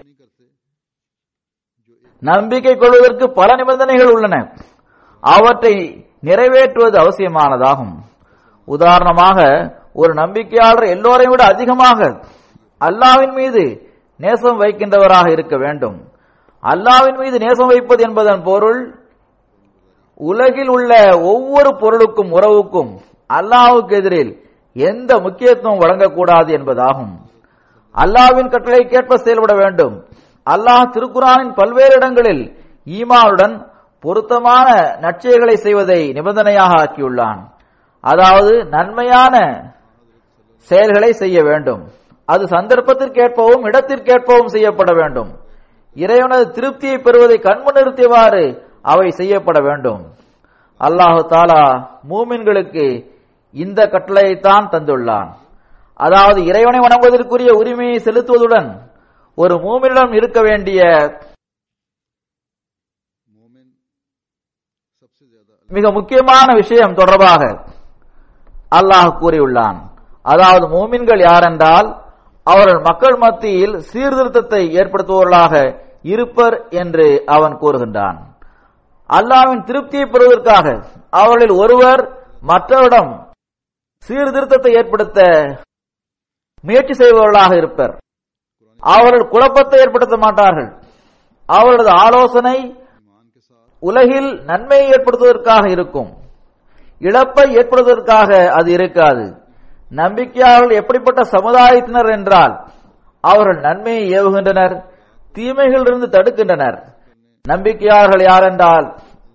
Speaker 3: நம்பிக்கை கொள்வதற்கு பல நிபந்தனைகள் உள்ளன அவற்றை நிறைவேற்றுவது அவசியமானதாகும் உதாரணமாக ஒரு நம்பிக்கையாளர் எல்லோரையும் விட அதிகமாக அல்லாவின் மீது நேசம் வைக்கின்றவராக இருக்க வேண்டும் அல்லாவின் மீது நேசம் வைப்பது என்பதன் பொருள் உலகில் உள்ள ஒவ்வொரு பொருளுக்கும் உறவுக்கும் அல்லாஹ்வுக்கு எதிரில் எந்த முக்கியத்துவம் வழங்கக்கூடாது என்பதாகும் அல்லாஹ்வின் கட்டளைக்கேற்ப செயல்பட வேண்டும் அல்லாஹ் திருக்குரானின் பல்வேறு இடங்களில் ஈமானுடன் பொருத்தமான நற்செயல்களை செய்வதை நிபந்தனையாக ஆக்கியுள்ளான் அதாவது நன்மையான செயல்களை செய்ய வேண்டும் அது சந்தர்ப்பத்திற்கேற்பவும் இடத்திற்கேற்பவும் செய்யப்பட வேண்டும் இறைவனது திருப்தியை பெறுவதை கண்முன் நிறுத்தியவாறு அவை செய்யப்பட வேண்டும் அல்லாஹு தாலா மூமின்களுக்கு இந்த கட்டளையைத்தான் தந்துள்ளான் அதாவது இறைவனை வணங்குவதற்குரிய உரிமையை செலுத்துவதுடன் ஒரு மூமினிடம் இருக்க வேண்டிய
Speaker 2: मोमिन सबसे ज्यादा
Speaker 3: மிக முக்கியமான விஷயம் தொடர்பாக அல்லாஹ் கூறியுள்ளான் அதாவது மூமின்கள் யாரென்றால் அவர்கள் மக்கள் மத்தியில் சீர்திருத்தத்தை ஏற்படுத்துபவர்களாக இருப்பர் என்று அவன் கூறுகின்றான் அல்லாஹ்வின் திருப்தியை பெறுவதற்காக அவர்களில் ஒருவர் மற்றவரிடம் சீர்திருத்தத்தை ஏற்படுத்த முயற்சி செய்பவர்களாக இருப்பர் அவர்கள் குழப்பத்தை ஏற்படுத்த மாட்டார்கள் அவர்களது ஆலோசனை
Speaker 2: ईमान के साथ
Speaker 3: உலகில் நன்மையை ஏற்படுத்துவதற்காக இருக்கும் இழப்பை ஏற்படுவதற்காக அது இருக்காது நம்பிக்கையாளர்கள் எப்படிப்பட்ட சமுதாயத்தினர் என்றால் அவர்கள் நன்மையை ஏவுகின்றனர் தீமைகளிலிருந்து தடுக்கின்றனர் நம்பிக்கையாளர்கள் யாரென்றால்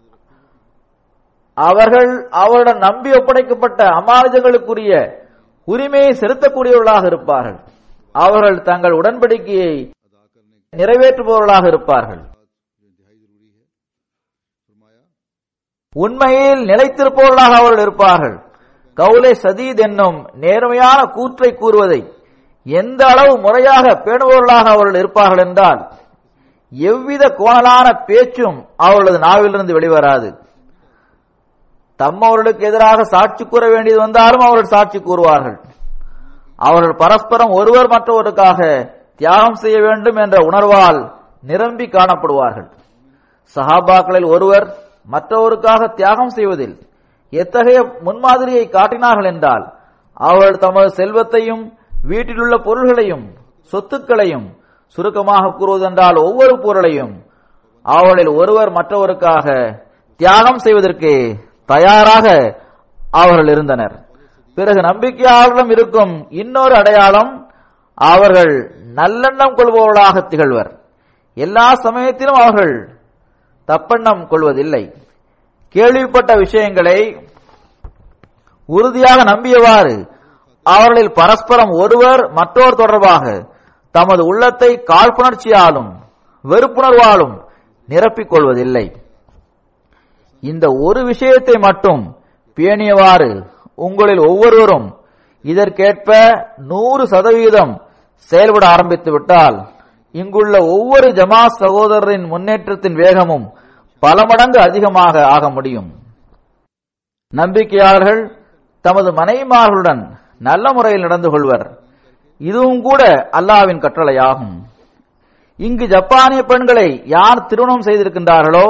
Speaker 3: அவர்கள் அவருடன் நம்பி ஒப்படைக்கப்பட்ட அமானுஜங்களுக்குரிய உரிமையை செலுத்தக்கூடியவர்களாக இருப்பார்கள் அவர்கள் தங்கள் உடன்படிக்கையை
Speaker 2: अदा करने के
Speaker 3: நிறைவேற்றுபவர்களாக இருப்பார்கள்
Speaker 2: बाद जो इंतहाई जरूरी है फरमाया
Speaker 3: உண்மையில் நிலைத்திருப்பவர்களாக அவர்கள் இருப்பார்கள் கவுலே சதீத் என்னும் நேர்மையான கூற்றை கூறுவதை எந்த அளவு முறையாக பேணுபவர்களாக அவர்கள் இருப்பார்கள் என்றால் எவ்வித கோணலான பேச்சும் அவர்களது நாவிலிருந்து வெளிவராது தம்மவர்களுக்கு எதிராக சாட்சி கூற வேண்டியது வந்தாலும் அவர்கள் சாட்சி கூறுவார்கள் அவர்கள் பரஸ்பரம் ஒருவர் மற்றவருக்காக தியாகம் செய்ய வேண்டும் என்ற உணர்வால் நிரம்பி காணப்படுவார்கள் சஹாபாக்களில் ஒருவர் மற்றவருக்காக தியாகம் செய்வதில் எத்தகைய முன்மாதிரியை காட்டினார்கள் என்றால் அவர்கள் தமது செல்வத்தையும் வீட்டிலுள்ள பொருள்களையும் சொத்துக்களையும் சுருக்கமாக கூறுவதென்றால் ஒவ்வொரு பொருளையும் அவர்களில் ஒருவர் மற்றவருக்காக தியாகம் செய்வதற்கு தயாராக அவர்கள் இருந்தனர் பிறகு நம்பிக்கையாளரிடம் இருக்கும் இன்னொரு அடையாளம் அவர்கள் நல்லெண்ணம் கொள்பவர்களாக திகழ்வர் எல்லா சமயத்திலும் அவர்கள் தப்பெண்ணம் கொள்வதில்லை கேள்விப்பட்ட விஷயங்களை உறுதியாக நம்பியவாறு அவர்களில் பரஸ்பரம் ஒருவர் மற்றோர் தொடர்பாக தமது உள்ளத்தை காழ்ப்புணர்ச்சியாலும் வெறுப்புணர்வாலும் நிரப்பிக் கொள்வதில்லை இந்த ஒரு விஷயத்தை மட்டும் பேணியவாறு உங்களில் ஒவ்வொருவரும் இதற்கேற்ப நூறு சதவீதம் செயல்பட ஆரம்பித்து விட்டால் இங்குள்ள ஒவ்வொரு ஜமாத் சகோதரரின் முன்னேற்றத்தின் வேகமும் பல மடங்கு அதிகமாக ஆக முடியும் நம்பிக்கையாளர்கள் தமது மனைவிமார்களுடன் நல்ல முறையில் நடந்து கொள்வர் இதுவும் கூட அல்லாவின் கட்டளையாகும் இங்கு ஜப்பானிய பெண்களை யார் திருமணம் செய்திருக்கின்றார்களோ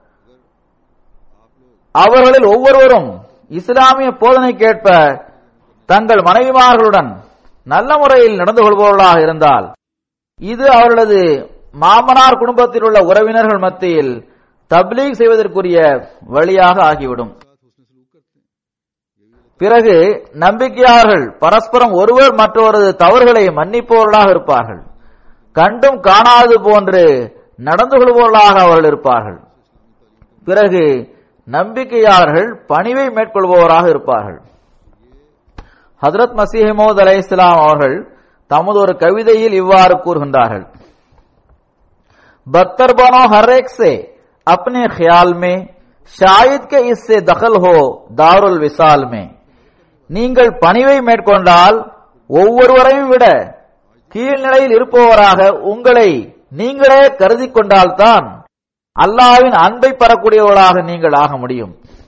Speaker 3: அவர்களில் ஒவ்வொருவரும் இஸ்லாமிய போதனைக்கேற்ப தங்கள் மனைவிமார்களுடன் நல்ல முறையில் நடந்து கொள்பவர்களாக இருந்தால் இது அவர்களது மாமனார் குடும்பத்தில் உள்ள உறவினர்கள் மத்தியில் தப்லீக் செய்வதற்குரிய வழியாக ஆகிவிடும் பிறகு நம்பிக்கையாளர்கள் பரஸ்பரம் ஒருவர் மற்றவரது தவறுகளை மன்னிப்பவர்களாக இருப்பார்கள் கண்டும் காணாதது போன்று நடந்து கொள்பவர்களாக அவர்கள் இருப்பார்கள் பிறகு நம்பிக்கையாளர்கள் பணிவை மேற்கொள்பவராக இருப்பார்கள் ஹதரத் மசீஹமோத் அலை இஸ்லாம் அவர்கள் தமது ஒரு கவிதையில் இவ்வாறு கூறுகின்றார்கள் பத்தர் பனோ ஹரேக் से अपने ख्याल में शायद के इससे दखल हो दारुल विसाल में நீங்கள் பணிவை மேற்கொண்டால் ஒவ்வொருவரையும் விட கீழ்நிலையில் இருப்பவராக உங்களை நீங்களே கருதி கொண்டால்தான் அல்லாவின் அன்பை பெறக்கூடியவர்களாக நீங்கள் ஆக முடியும்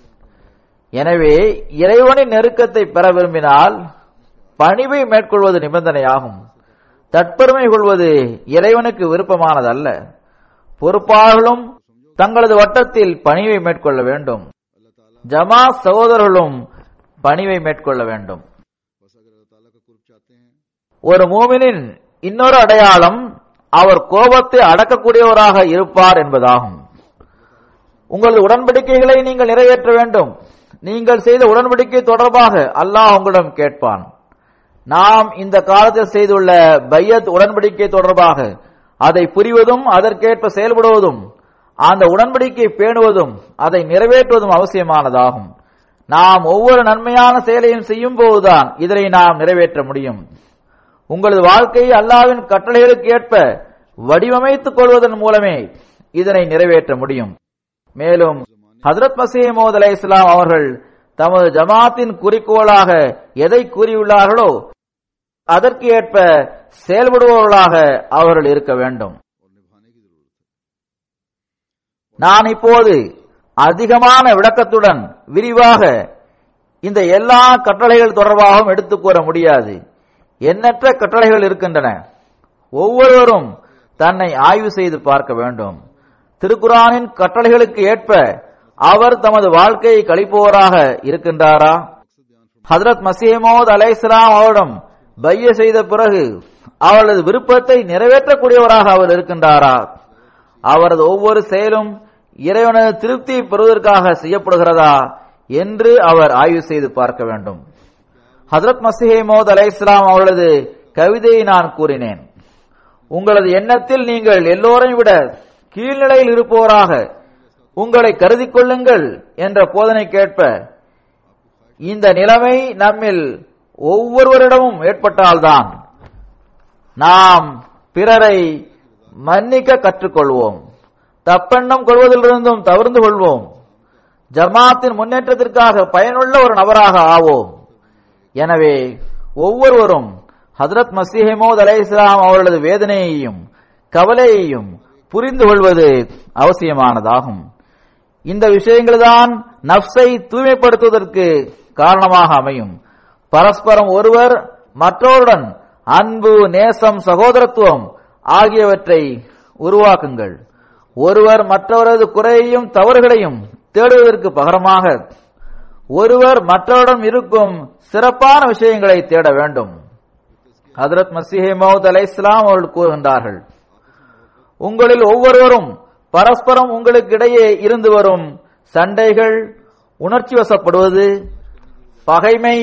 Speaker 3: எனவே இறைவனின் நெருக்கத்தை பெற விரும்பினால் பணிவை மேற்கொள்வது நிபந்தனையாகும் தற்பெருமை கொள்வது இறைவனுக்கு விருப்பமானதல்ல பொறுப்பாளர்களும் தங்களது வட்டத்தில் பணிவை மேற்கொள்ள வேண்டும் ஜமா சகோதரர்களும் பணிவை மேற்கொள்ள வேண்டும்
Speaker 2: बस अगर अल्लाह ताला का कुर्ब चाहते हैं
Speaker 3: ஒரு மூமினின் இன்னொரு அடையாளம் அவர் கோபத்தை அடக்கக்கூடியவராக இருப்பார் என்பதாகும் உங்களது உடன்படிக்கைகளை நீங்கள் நிறைவேற்ற வேண்டும் நீங்கள் செய்த உடன்படிக்கை தொடர்பாக அல்லாஹ் உங்களிடம் கேட்பான் நாம் இந்த காலத்தில் செய்துள்ள பையத் உடன்படிக்கை தொடர்பாக அதை புரிவதும் அதற்கேற்ப செயல்படுவதும் அந்த உடன்படிக்கை பேணுவதும் அதை நிறைவேற்றுவதும் அவசியமானதாகும் நாம் ஒவ்வொரு நன்மையான செயலையும் செய்யும் போதுதான் இதனை நாம் நிறைவேற்ற முடியும் உங்களது வாழ்க்கையை அல்லாவின் கட்டளைகளுக்கு ஏற்ப வடிவமைத்துக் கொள்வதன் மூலமே இதனை நிறைவேற்ற முடியும் மேலும் ஹதரத் மசீமோத் அலை இஸ்லாம் அவர்கள் தமது ஜமாத்தின் குறிக்கோளாக எதை கூறியுள்ளார்களோ அதற்கு ஏற்ப செயல்படுபவர்களாக அவர்கள் இருக்க வேண்டும்
Speaker 2: और निभाने की जरूरत है
Speaker 3: நான் இப்போது அதிகமான விளக்கத்துடன் விரிவாக இந்த எல்லா கட்டளைகள் தொடர்பாகவும் எடுத்துக் கூற முடியாது எண்ணற்ற கட்டளைகள் இருக்கின்றன ஒவ்வொருவரும் தன்னை ஆய்வு செய்து பார்க்க வேண்டும் திருக்குரானின் கட்டளைகளுக்கு ஏற்ப அவர் தமது வாழ்க்கையை கழிப்பவராக இருக்கின்றாரா ஹதரத் மசீமோத் அலைஹிஸ்ஸலாம் அவரிடம் பைய செய்த பிறகு அவரது விருப்பத்தை நிறைவேற்றக்கூடியவராக அவர் இருக்கின்றாரா அவரது ஒவ்வொரு செயலும் இறைவனது திருப்தியை பெறுவதற்காக செய்யப்படுகிறதா என்று அவர் ஆய்வு செய்து பார்க்க வேண்டும் ஹதரத் மசிஹேமோத் அலை இஸ்லாம் அவர்களது கவிதையை நான் கூறினேன் உங்களது எண்ணத்தில் நீங்கள் எல்லோரையும் விட கீழ்நிலையில் இருப்பவராக உங்களை கருதிக் கொள்ளுங்கள் என்ற போதனை கேட்ப இந்த நிலைமை நம்மில் ஒவ்வொருவரிடமும் ஏற்பட்டால்தான் நாம் பிறரை மன்னிக்க கற்றுக்கொள்வோம் தப்பெண்ணம் கொள்வதிலிருந்தும் தவிர்ந்து கொள்வோம் ஜமாத்தின் முன்னேற்றத்திற்காக பயனுள்ள ஒரு நபராக ஆவோம் எனவே ஒவ்வொருவரும் ஹதரத் மசீஹமோத் அலை இஸ்லாம் அவர்களது வேதனையையும் கவலையையும் புரிந்து கொள்வது அவசியமானதாகும் இந்த விஷயங்கள்தான் நப்சை தூய்மைப்படுத்துவதற்கு காரணமாக அமையும் பரஸ்பரம் ஒருவர் மற்றவருடன் அன்பு நேசம் சகோதரத்துவம் ஆகியவற்றை உருவாக்குங்கள் ஒருவர் மற்றவரது குறையையும் தவறுகளையும் தேடுவதற்கு பகரமாக ஒருவர் மற்றவரிடம் இருக்கும் சிறப்பான விஷயங்களை தேட வேண்டும் ஹதரத் மசீஹே மவுத் அலை இஸ்லாம் அவர்கள் கூறுகின்றார்கள் உங்களில் ஒவ்வொருவரும் பரஸ்பரம் உங்களுக்கு இடையே இருந்து வரும் சண்டைகள் உணர்ச்சி வசப்படுவது பகைமை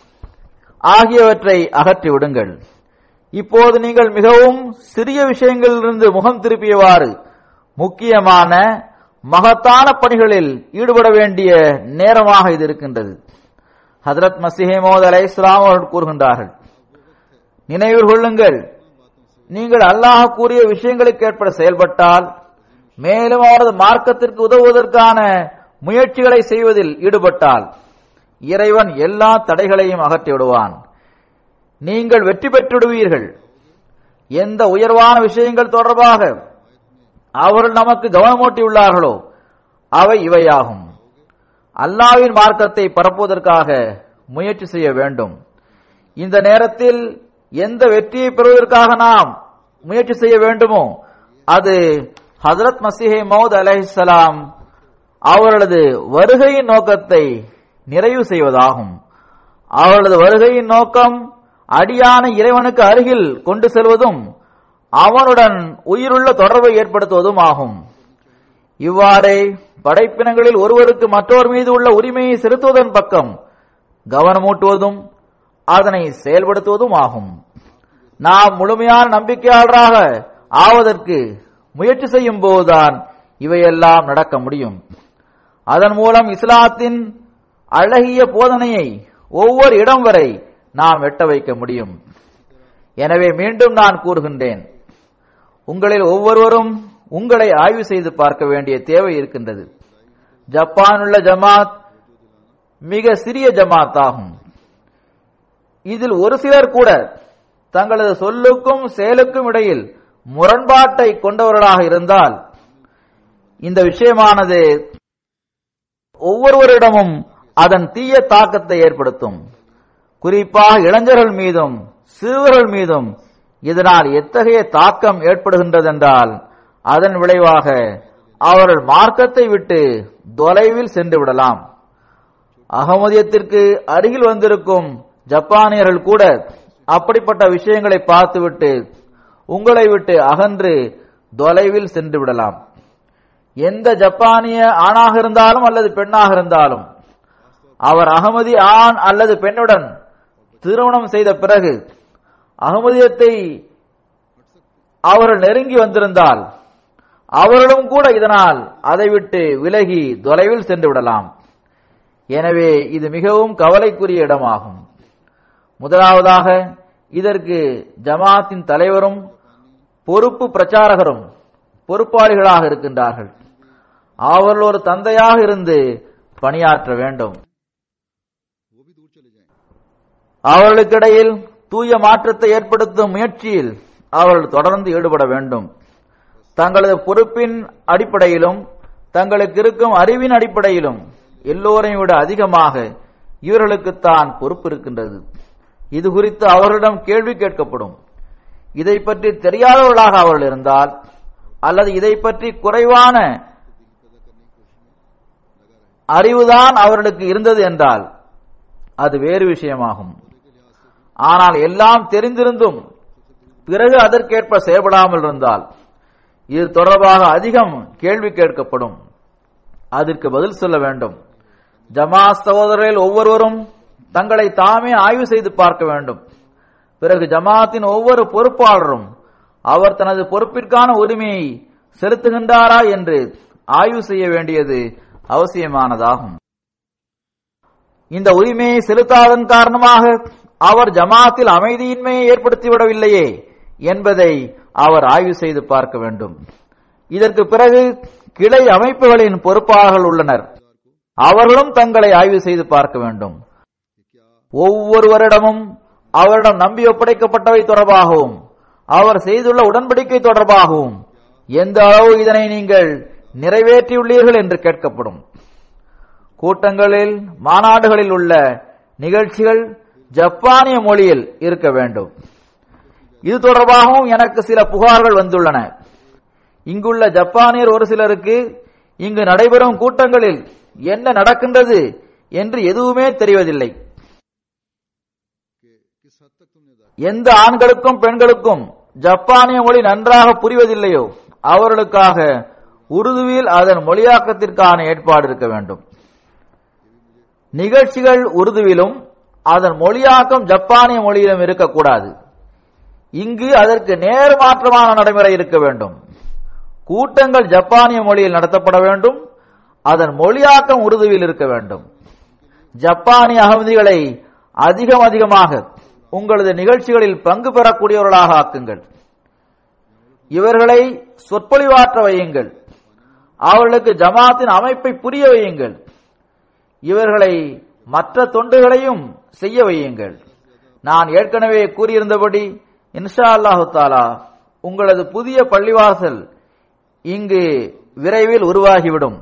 Speaker 3: ஆகியவற்றை அகற்றி விடுங்கள் இப்போது நீங்கள் மிகவும் சிறிய விஷயங்களிலிருந்து முகம் திருப்பியவாறு முக்கியமான மகத்தான பணிகளில் ஈடுபட வேண்டிய நேரமாக இது இருக்கின்றது ஹதரத் மசிஹேமோத் அலை இஸ்லாம் அவர்கள் கூறுகின்றார்கள் நினைவில் கொள்ளுங்கள் நீங்கள் அல்லாஹ் கூறிய விஷயங்களுக்கு ஏற்பட செயல்பட்டால் மேலும் அவரது மார்க்கத்திற்கு உதவுவதற்கான முயற்சிகளை செய்வதில் ஈடுபட்டால் இறைவன் எல்லா தடைகளையும் அகற்றி விடுவான் நீங்கள் வெற்றி பெற்றுவிடுவீர்கள் எந்த உயர்வான விஷயங்கள் தொடர்பாக அவர்கள் நமக்கு கவனமூட்டியுள்ளார்களோ அவை இவையாகும் அல்லாவின் மார்க்கத்தை பரப்புவதற்காக முயற்சி செய்ய வேண்டும் இந்த நேரத்தில் எந்த வெற்றியை பெறுவதற்காக நாம் முயற்சி செய்ய வேண்டுமோ அது ஹசரத் மசிஹே மௌத் அலைஹிஸ்ஸலாம் அவர்களது வருகையின் நோக்கத்தை நிறைவு செய்வதாகும் அவர்களது வருகையின் நோக்கம் அடியான இறைவனுக்கு அருகில் கொண்டு செல்வதும் அவனுடன் உயிருள்ள தொடர்பை ஏற்படுத்துவதும் ஆகும் இவ்வாறே படைப்பினங்களில் ஒருவருக்கு மற்றவர் மீது உள்ள உரிமையை செலுத்துவதன் பக்கம் கவனமூட்டுவதும் அதனை செயல்படுத்துவதும் ஆகும் நாம் முழுமையான நம்பிக்கையாளராக ஆவதற்கு முயற்சி செய்யும் போதுதான் இவையெல்லாம் நடக்க முடியும் அதன் மூலம் இஸ்லாத்தின் அழகிய போதனையை ஒவ்வொரு இடம் வரை நாம் எட்ட வைக்க முடியும் எனவே மீண்டும் நான் கூறுகின்றேன் உங்களில் ஒவ்வொருவரும் உங்களை ஆய்வு செய்து பார்க்க வேண்டிய தேவை இருக்கின்றது ஜப்பானுள்ள ஜமாத் மிக சிறிய ஜமாத் ஆகும் இதில் ஒரு சிலர் கூட தங்களது சொல்லுக்கும் செயலுக்கும் இடையில் முரண்பாட்டை கொண்டவர்களாக இருந்தால் இந்த விஷயமானது ஒவ்வொருவரிடமும் அதன் தீய தாக்கத்தை ஏற்படுத்தும் குறிப்பாக இளைஞர்கள் மீதும் சிறுவர்கள் மீதும் இதனால் எத்தகைய தாக்கம் ஏற்படுகின்றதென்றால் அதன் விளைவாக அவர்கள் மார்க்கத்தை விட்டு தொலைவில் சென்று விடலாம் அகமதியத்திற்கு அருகில் வந்திருக்கும் ஜப்பானியர்கள் கூட அப்படிப்பட்ட விஷயங்களை பார்த்துவிட்டு உங்களை விட்டு அகன்று தொலைவில் சென்று விடலாம் எந்த ஜப்பானிய ஆணாக இருந்தாலும் அல்லது பெண்ணாக இருந்தாலும் அவர் அகமதி ஆண் அல்லது பெண்ணுடன் திருமணம் செய்த பிறகு அகமதியத்தை அவர்கள் நெருங்கி வந்திருந்தால் அவர்களும் கூட இதனால் அதை விட்டு விலகி தொலைவில் சென்று விடலாம் எனவே இது மிகவும் கவலைக்குரிய இடமாகும் முதலாவதாக இதற்கு ஜமாத்தின் தலைவரும் பொறுப்பு பிரச்சாரகரும் பொறுப்பாளிகளாக இருக்கின்றார்கள் அவர்கள் ஒரு தந்தையாக இருந்து பணியாற்ற வேண்டும்
Speaker 2: वो भी दूर चले जाएं
Speaker 3: அவர்களுக்கிடையில் தூய மாற்றத்தை ஏற்படுத்தும் முயற்சியில் அவர்கள் தொடர்ந்து ஈடுபட வேண்டும் தங்களது பொறுப்பின் அடிப்படையிலும் தங்களுக்கு இருக்கும் அறிவின் அடிப்படையிலும் எல்லோரையும் விட அதிகமாக இவர்களுக்குத்தான் பொறுப்பு இருக்கின்றது இது குறித்து அவர்களிடம் கேள்வி கேட்கப்படும் இதை பற்றி தெரியாதவர்களாக அவர்கள் இருந்தால் அல்லது இதை பற்றி குறைவான அறிவுதான் அவர்களுக்கு இருந்தது என்றால் அது வேறு விஷயமாகும் ஆனால் எல்லாம் தெரிந்திருந்தும் பிறகு அதற்கேற்ப செயல்படாமல் இருந்தால் இது தொடர்பாக அதிகம் கேள்வி கேட்கப்படும் அதற்கு பதில் சொல்ல வேண்டும் ஜமாத் சகோதரர்கள் ஒவ்வொருவரும் தங்களை தாமே ஆய்வு செய்து பார்க்க வேண்டும் பிறகு ஜமாத்தின் ஒவ்வொரு பொறுப்பாளரும் அவர் தனது பொறுப்பிற்கான உரிமையை செலுத்துகின்றாரா என்று ஆய்வு செய்ய வேண்டியது அவசியமானதாகும் இந்த உரிமையை செலுத்தாதன் காரணமாக அவர் ஜமாத்தில் அமைதியின்மையை ஏற்படுத்திவிடவில்லையே என்பதை அவர் ஆய்வு செய்து பார்க்க வேண்டும் இதற்கு பிறகு கிளை அமைப்புகளின் பொறுப்பாளர்கள் உள்ளனர் அவர்களும் தங்களை ஆய்வு செய்து பார்க்க வேண்டும் ஒவ்வொருவரிடமும் அவரிடம் நம்பி ஒப்படைக்கப்பட்டவை தொடர்பாகவும் அவர் செய்துள்ள உடன்படிக்கை தொடர்பாகவும் எந்த அளவு இதனை நீங்கள் நிறைவேற்றியுள்ளீர்கள் என்று கேட்கப்படும் கூட்டங்களில் மாநாடுகளில் உள்ள நிகழ்ச்சிகள் ஜப்பானிய மொழியில் இருக்க வேண்டும் இது தொடர்பாகவும் எனக்கு சில புகார்கள் வந்துள்ளன இங்குள்ள ஜப்பானியர் ஒரு சிலருக்கு இங்கு நடைபெறும் கூட்டங்களில் என்ன நடக்கின்றது என்று எதுவுமே தெரிவதில்லை
Speaker 2: कि किस हद तक तुमने अदा
Speaker 3: எந்த ஆண்களுக்கும் பெண்களுக்கும் ஜப்பானிய மொழி நன்றாக புரிவதில்லையோ அவர்களுக்காக உருதுவில் அதன் மொழியாக்கத்திற்கான ஏற்பாடு இருக்க வேண்டும் நிகழ்ச்சிகள் உருதுவிலும் அதன் மொழியாக்கம் ஜப்பானிய மொழியிலும் இருக்கக்கூடாது இங்கு அதற்கு நேர் மாற்றமான நடைமுறை இருக்க வேண்டும் கூட்டங்கள் ஜப்பானிய மொழியில் நடத்தப்பட வேண்டும் அதன் மொழியாக்கம் உருதுவில் இருக்க வேண்டும் ஜப்பானிய அகமதிகளை அதிகம் அதிகமாக உங்களது நிகழ்ச்சிகளில் பங்கு பெறக்கூடியவர்களாக ஆக்குங்கள் இவர்களை சொற்பொழிவாற்ற வையுங்கள் அவர்களுக்கு ஜமாத்தின் அமைப்பை புரிய வையுங்கள் இவர்களை மற்ற தொண்டுகளையும் செய்ய வையுங்கள் நான் ஏற்கனவே கூறியிருந்தபடி இன்ஷா அல்லாஹு தாலா உங்களது புதிய பள்ளிவாசல் இங்கு விரைவில் உருவாகிவிடும்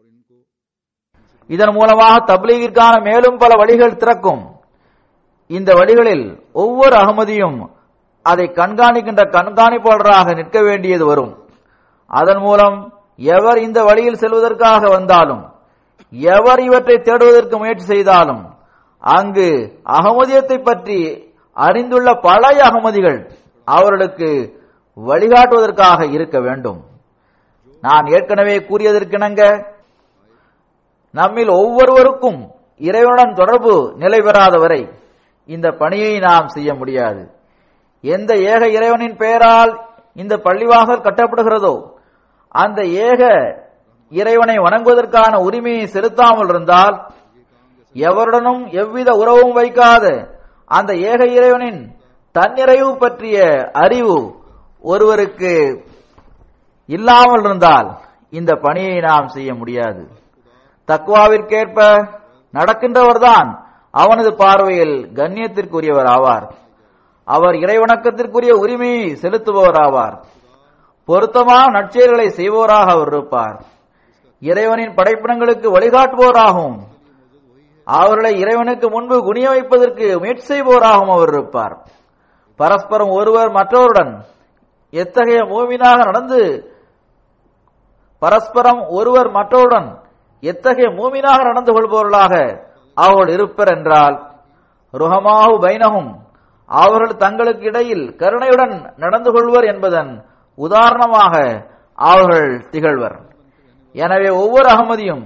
Speaker 3: இதன் மூலமாக தப்லீகிற்கான மேலும் பல வழிகள் திறக்கும் இந்த வழிகளில் ஒவ்வொரு அகமதியும் அதை கண்காணிக்கின்ற கண்காணிப்பாளராக நிற்க வேண்டியது வரும் அதன் மூலம் எவர் இந்த வழியில் செல்வதற்காக வந்தாலும் எவர் இவற்றை தேடுவதற்கு முயற்சி செய்தாலும் அங்கு அகமதியத்தை பற்றி அறிந்துள்ள பழைய அகமதிகள் அவர்களுக்கு வழிகாட்டுவதற்காக இருக்க வேண்டும் நான் ஏற்கனவே கூறியதற்கிணங்க நம்மில் ஒவ்வொருவருக்கும் இறைவனுடன் தொடர்பு நிலை பெறாத வரை இந்த பணியை நாம் செய்ய முடியாது எந்த ஏக இறைவனின் பெயரால் இந்த பள்ளிவாசல் கட்டப்படுகிறதோ அந்த ஏக இறைவனை வணங்குவதற்கான உரிமையை செலுத்தாமல் இருந்தால் எவருடனும் எவ்வித உறவும் வைக்காத அந்த ஏக இறைவனின் தன்னிறைவு பற்றிய அறிவு ஒருவருக்கு இல்லாமல் இருந்தால் இந்த பணியை நாம் செய்ய முடியாது தக்குவாவிற்கேற்ப நடக்கின்றவர்தான் அவனது பார்வையில் கண்ணியத்திற்குரியவர் ஆவார் அவர் இறைவணக்கத்திற்குரிய உரிமையை செலுத்துபவர் ஆவார் பொருத்தமான நற்செயல்களை செய்வோராக அவர் இருப்பார் இறைவனின் படைப்பினங்களுக்கு வழிகாட்டுவோராகவும் அவர்களை இறைவனுக்கு முன்பு குனிய வைப்பதற்கு முயற்சி செய்வோராகவும் அவர் இருப்பார் பரஸ்பரம் ஒருவர் மற்றவருடன் எத்தகைய மூமினாக நடந்து பரஸ்பரம் ஒருவர் மற்றவருடன் எத்தகைய மூமினாக நடந்து கொள்பவர்களாக அவர்கள் இருப்பர் என்றால் ருஹமாவு பைனகும் அவர்கள் தங்களுக்கு இடையில் கருணையுடன் நடந்து கொள்வர் என்பதன் உதாரணமாக அவர்கள் திகழ்வர் எனவே ஒவ்வொரு அகமதியும்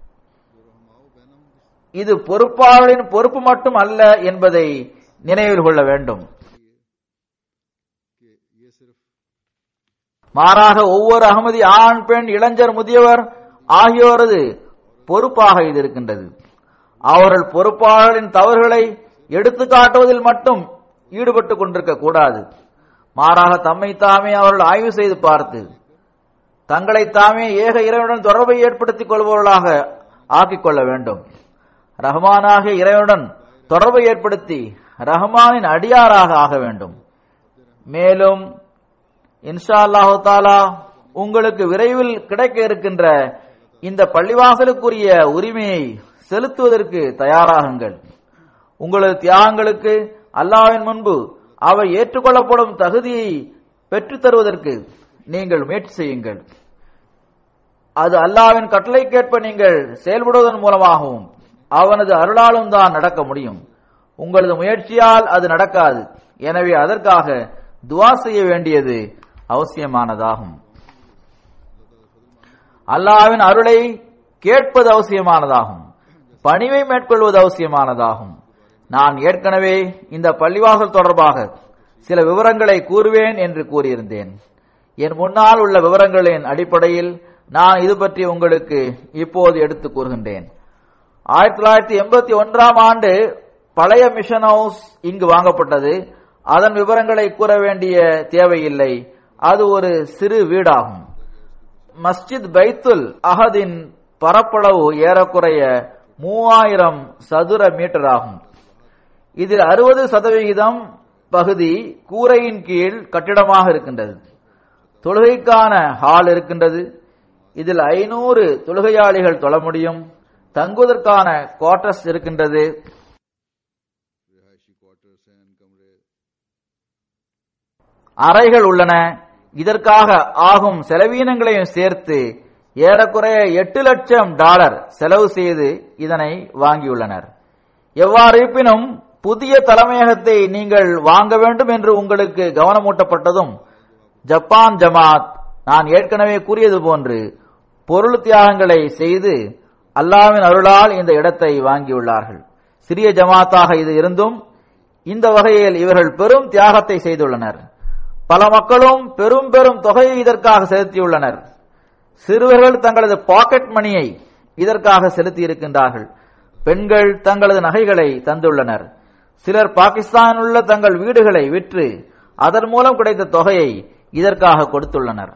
Speaker 3: இது பொறுப்பாளரின் பொறுப்பு மட்டும் அல்ல என்பதை நினைவில் கொள்ள வேண்டும்
Speaker 2: कि ये सिर्फ
Speaker 3: மாறாக ஒவ்வொரு அகமதி ஆண் பெண் இளைஞர் முதியவர் ஆகியோரது பொறுப்பாக இது இருக்கின்றது அவர்கள் பொறுப்பாளர்களின் தவறுகளை எடுத்து காட்டுவதில் மட்டும் ஈடுபட்டுக் கொண்டிருக்க கூடாது மாறாக தம்மை தாமே அவர்கள் ஆய்வு செய்து பார்த்து தங்களை தாமே ஏக இறைவனுடன் தொடர்பை ஏற்படுத்திக் கொள்பவர்களாக ஆக்கிக் கொள்ள வேண்டும் ரஹ்மானாகிய இறைவனுடன் தொடர்பை ஏற்படுத்தி ரஹ்மானின் அடியாராக ஆக வேண்டும் மேலும் இன்ஷா அல்லாஹு தாலா உங்களுக்கு விரைவில் கிடைக்க இருக்கின்ற இந்த பள்ளிவாசலுக்குரிய உரிமையை செலுத்துவதற்கு தயாராகுங்கள் உங்களது தியாகங்களுக்கு அல்லாஹ்வின் முன்பு அவை ஏற்றுக்கொள்ளப்படும் தகுதியை பெற்றுத் தருவதற்கு நீங்கள் முயற்சி செய்யுங்கள் அது அல்லாஹ்வின் கட்டளைக்கேற்ப நீங்கள் செயல்படுவதன் மூலமாகவும் அவனது அருளாலும் தான் நடக்க முடியும் உங்களது முயற்சியால் அது நடக்காது எனவே அதற்காக துவா செய்ய வேண்டியது அவசியமானதாகும் அல்லாஹ்வின் அருளை கேட்பது அவசியமானதாகும் பணிவை மேற்கொள்வது அவசியமானதாகும் நான் ஏற்கனவே இந்த பள்ளிவாசல் தொடர்பாக சில விவரங்களை கூறுவேன் என்று கூறியிருந்தேன் என் முன்னால் உள்ள விவரங்களின் அடிப்படையில் நான் இது பற்றி உங்களுக்கு இப்போது எடுத்து கூறுகின்றேன் ஆயிரத்தி தொள்ளாயிரத்தி எண்பத்தி ஒன்றாம் ஆண்டு பழைய மிஷன் ஹவுஸ் இங்கு வாங்கப்பட்டது அதன் விவரங்களை கூற வேண்டிய தேவையில்லை அது ஒரு சிறு வீடாகும் மஸ்ஜித் பைத்துல் அஹதின் பரப்பளவு ஏறக்குறைய மூவாயிரம் சதுர மீட்டர் ஆகும் இதில் அறுபது சதவிகிதம் பகுதி கூரையின் கீழ் கட்டிடமாக இருக்கின்றது தொழுகைக்கான ஹால் இருக்கின்றது இதில் ஐநூறு தொழுகையாளிகள் தொழ முடியும் தங்குவதற்கான குவார்டர்ஸ் இருக்கின்றது
Speaker 2: रिहायशी क्वार्टर सैन कमरे
Speaker 3: அறைகள் உள்ளன இதற்காக ஆகும் செலவீனங்களையும் சேர்த்து ஏறக்குறைய எட்டு லட்சம் டாலர் செலவு செய்து இதனை வாங்கியுள்ளனர் எவ்வாறு இருப்பினும் புதிய தலைமையகத்தை நீங்கள் வாங்க வேண்டும் என்று உங்களுக்கு கவனமூட்டப்பட்டதும் ஜப்பான் ஜமாத் நான் ஏற்கனவே கூறியது போன்று பொருள் தியாகங்களை செய்து அல்லாவின் அருளால் இந்த இடத்தை வாங்கியுள்ளார்கள் சிறிய ஜமாத்தாக இது இருந்தும் இந்த வகையில் இவர்கள் பெரும் தியாகத்தை செய்துள்ளனர் பல மக்களும் பெரும் பெரும் தொகையை இதற்காக செலுத்தியுள்ளனர் சிறுவர்கள் தங்களது பாக்கெட் மணியை இதற்காக செலுத்தி இருக்கின்றார்கள் பெண்கள் தங்களது நகைகளை தந்துள்ளனர் சிலர் பாகிஸ்தானில் உள்ள தங்கள் வீடுகளை விற்று அதன் மூலம் கிடைத்த தொகையை இதற்காக கொடுத்துள்ளனர்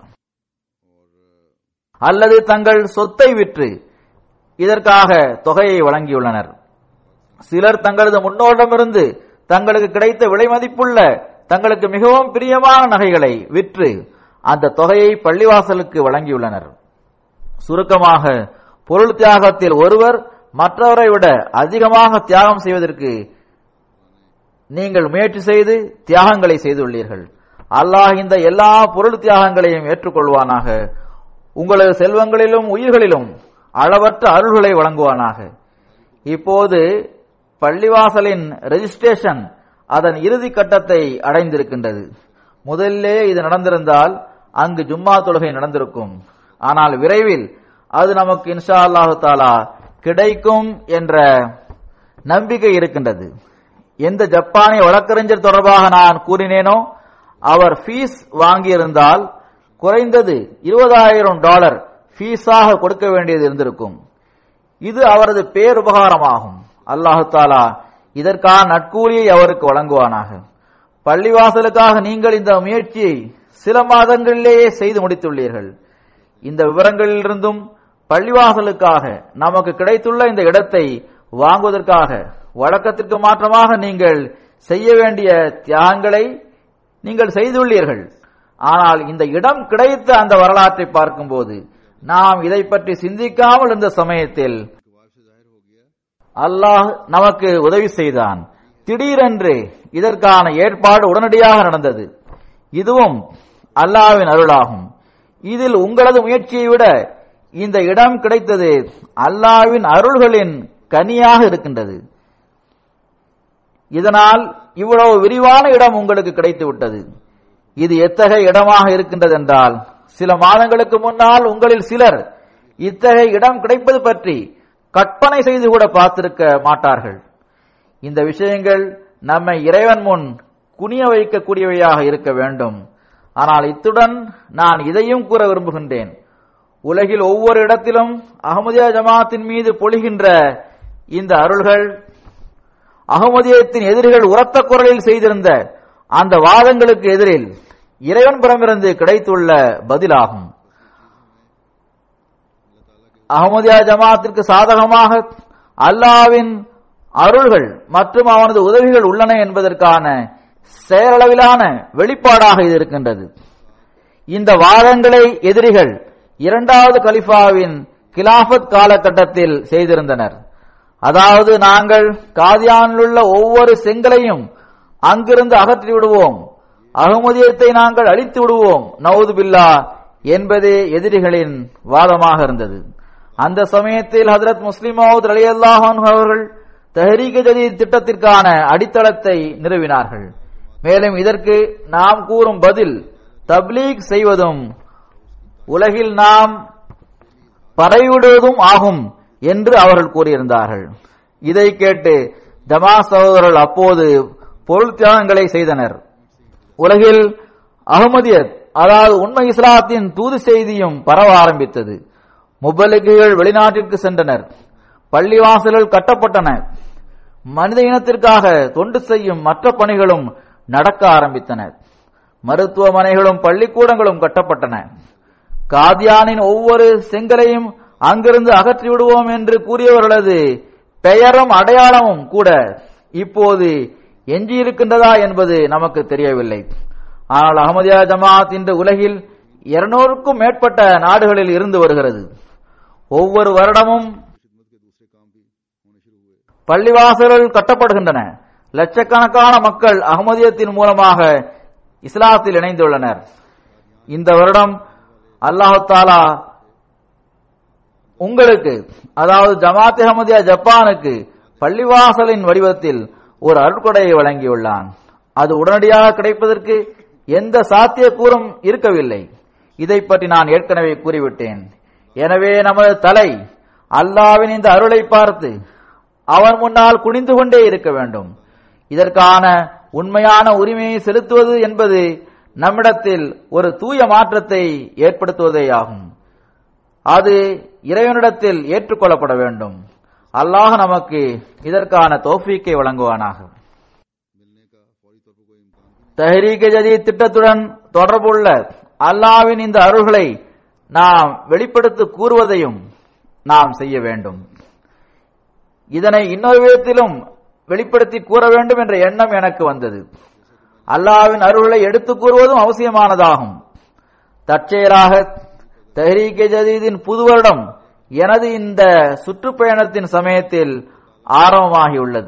Speaker 3: அல்லது தங்கள் சொத்தை விற்று இதற்காக தொகையை வழங்கியுள்ளனர் சிலர் தங்களது முன்னோரிடமிருந்து தங்களுக்கு கிடைத்த விலை மதிப்புள்ள தங்களுக்கு மிகவும் பிரியமான நகைகளை விற்று அந்த தொகையை பள்ளிவாசலுக்கு வழங்கியுள்ளனர் சுருக்கமாக பொருள் தியாகத்தில் ஒருவர் மற்றவரை விட அதிகமாக தியாகம் செய்வதற்கு நீங்கள் முயற்சி செய்து தியாகங்களை செய்துள்ளீர்கள் அல்லாஹ் இந்த எல்லா பொருள் தியாகங்களையும் ஏற்றுக்கொள்வானாக உங்களது செல்வங்களிலும் உயிர்களிலும் அளவற்ற அருள்களை வழங்குவானாக இப்போது பள்ளிவாசலின் ரெஜிஸ்ட்ரேஷன் அதன் இறுதி கட்டத்தை அடைந்திருக்கின்றது முதலிலே இது நடந்திருந்தால் அங்கு ஜும்மா தொழுகை நடந்திருக்கும் ஆனால் விரைவில் அது நமக்கு இன்ஷா அல்லாஹு தாலா கிடைக்கும் என்ற நம்பிக்கை இருக்கின்றது எந்த ஜப்பானிய வழக்கறிஞர் தொடர்பாக நான் கூறினேனோ அவர் ஃபீஸ் வாங்கியிருந்தால் குறைந்தது இருபதாயிரம் டாலர் ஃபீஸாக கொடுக்க வேண்டியது இருந்திருக்கும் இது அவரது பேருபகாரமாகும் அல்லாஹு தாலா இதற்கான நட்கூலியை அவருக்கு வழங்குவானாக பள்ளிவாசலுக்காக நீங்கள் இந்த முயற்சியை சில மாதங்களிலேயே செய்து முடித்துள்ளீர்கள் இந்த விவரங்களிலிருந்தும் பள்ளிவாசலுக்காக நமக்கு கிடைத்துள்ள இந்த இடத்தை வாங்குவதற்காக வழக்கத்திற்கு மாற்றமாக நீங்கள் செய்ய வேண்டிய தியாகங்களை நீங்கள் செய்துள்ளீர்கள் ஆனால் இந்த இடம் கிடைத்த அந்த வரலாற்றை பார்க்கும்போது நாம் இதை பற்றி சிந்திக்காமல் இருந்த சமயத்தில் அல்லாஹ் நமக்கு உதவி செய்தான் திடீரென்று இதற்கான ஏற்பாடு உடனடியாக நடந்தது இதுவும் அல்லாஹ்வின் அருளாகும் இதில் உங்களது முயற்சியை விட இந்த இடம் கிடைத்தது அல்லாஹ்வின் அருள்களின் கனியாக இருக்கின்றது இதனால் இவ்வளவு விரிவான இடம் உங்களுக்கு கிடைத்து விட்டது இது எத்தகைய இடமாக இருக்கின்றது என்றால் சில மாதங்களுக்கு முன்னால் உங்களில் சிலர் இத்தகைய இடம் கிடைப்பது பற்றி கற்பனை செய்து கூட பார்த்திருக்க மாட்டார்கள் இந்த விஷயங்கள் நம்மை இறைவன் முன் குனிய வைக்கக்கூடியவையாக இருக்க வேண்டும் ஆனால் இத்துடன் நான் இதையும் கூற விரும்புகின்றேன் உலகில் ஒவ்வொரு இடத்திலும் அகமதியா ஜமாத்தின் மீது பொழிகின்ற இந்த அருள்கள் அகமதியத்தின் எதிரிகள் உரத்த குரலில் செய்திருந்த அந்த வாதங்களுக்கு எதிரில் இறைவன் புறமிருந்து கிடைத்துள்ள பதிலாகும் அகமதியா ஜமாத்திற்கு சாதகமாக அல்லாவின் அருள்கள் மற்றும் அவனது உதவிகள் உள்ளன என்பதற்கான செயலளவிலான வெளிப்பாடாக இது இருக்கின்றது இந்த வாதங்களை எதிரிகள் இரண்டாவது கலிஃபாவின் கிலாஃபத் காலகட்டத்தில் செய்திருந்தனர் அதாவது நாங்கள் காதியானில் உள்ள ஒவ்வொரு செங்கலையும் அங்கிருந்து அகற்றி விடுவோம் அகமதியத்தை நாங்கள் அழித்து விடுவோம் நவுது பில்லா என்பதே எதிரிகளின் வாதமாக இருந்தது அந்த சமயத்தில் ஹதரத் முஸ்லிமவுத் அலி அல்லாஹான் அவர்கள் தஹரீக ஜதீத் திட்டத்திற்கான அடித்தளத்தை நிறுவினார்கள் மேலும் இதற்கு நாம் கூறும் பதில் தப்லீக் செய்வதும் உலகில் நாம் பரவிவிடுவதும் ஆகும் என்று அவர்கள் கூறியிருந்தார்கள் இதை கேட்டு ஜமா சகோதரர்கள் அப்போது பொருள் தியாகங்களை செய்தனர் உலகில் அகமதியத் அதாவது உண்மை இஸ்லாத்தின் தூது செய்தியும் பரவ ஆரம்பித்தது முபலிக்குகள் வெளிநாட்டிற்கு சென்றனர் பள்ளிவாசல்கள் கட்டப்பட்டன மனித இனத்திற்காக தொண்டு செய்யும் மற்ற பணிகளும் நடக்க ஆரம்பித்தன மருத்துவமனைகளும் பள்ளிக்கூடங்களும் கட்டப்பட்டன காதியானின் ஒவ்வொரு செங்கலையும் அங்கிருந்து அகற்றி விடுவோம் என்று கூறியவர்களது பெயரும் அடையாளமும் கூட இப்போது எஞ்சியிருக்கின்றதா என்பது நமக்கு தெரியவில்லை ஆனால் அகமதியா ஜமாத் இன்று உலகில் இருநூறுக்கும் மேற்பட்ட நாடுகளில் இருந்து வருகிறது ஒவ்வொரு வருடமும் பள்ளிவாசல்கள் கட்டப்படுகின்றன லட்சக்கணக்கான மக்கள் அகமதியத்தின் மூலமாக இஸ்லாத்தில் இணைந்துள்ளனர் இந்த வருடம் அல்லாஹு தாலா உங்களுக்கு அதாவது ஜமாத் அஹமதியா ஜப்பானுக்கு பள்ளிவாசலின் வடிவத்தில் ஒரு அருட்கொடையை வழங்கியுள்ளான் அது உடனடியாக கிடைப்பதற்கு எந்த சாத்தியக்கூறும் இருக்கவில்லை இதை பற்றி நான் ஏற்கனவே கூறிவிட்டேன் எனவே நமது தலை அல்லாவின் இந்த அருளை பார்த்து அவன் முன்னால் குனிந்து கொண்டே இருக்க வேண்டும் இதற்கான உண்மையான உரிமையை செலுத்துவது என்பது நம்மிடத்தில் ஒரு தூய மாற்றத்தை ஏற்படுத்துவதே ஆகும் அது இறைவனிடத்தில் ஏற்றுக்கொள்ளப்பட வேண்டும் அல்லாஹ் நமக்கு இதற்கான தோஃபீக்கை வழங்குவானாக தஹரீக ஜதீத் திட்டத்துடன் தொடர்புள்ள அல்லாவின் இந்த அருள்களை நாம் வெளிப்படுத்தி கூறுவதையும் நாம் செய்ய வேண்டும் இதனை இன்னொரு விதத்திலும் வெளிப்படுத்தி கூற வேண்டும் என்ற எண்ணம் எனக்கு வந்தது அல்லாவின் அருள்களை எடுத்து கூறுவதும் அவசியமானதாகும் தற்செயலாக தஹரீகே ஜதீதின் புது வருடம் எனது இந்த சுற்றுப்பயணத்தின் சமயத்தில் ஆரம்பமாகியுள்ளது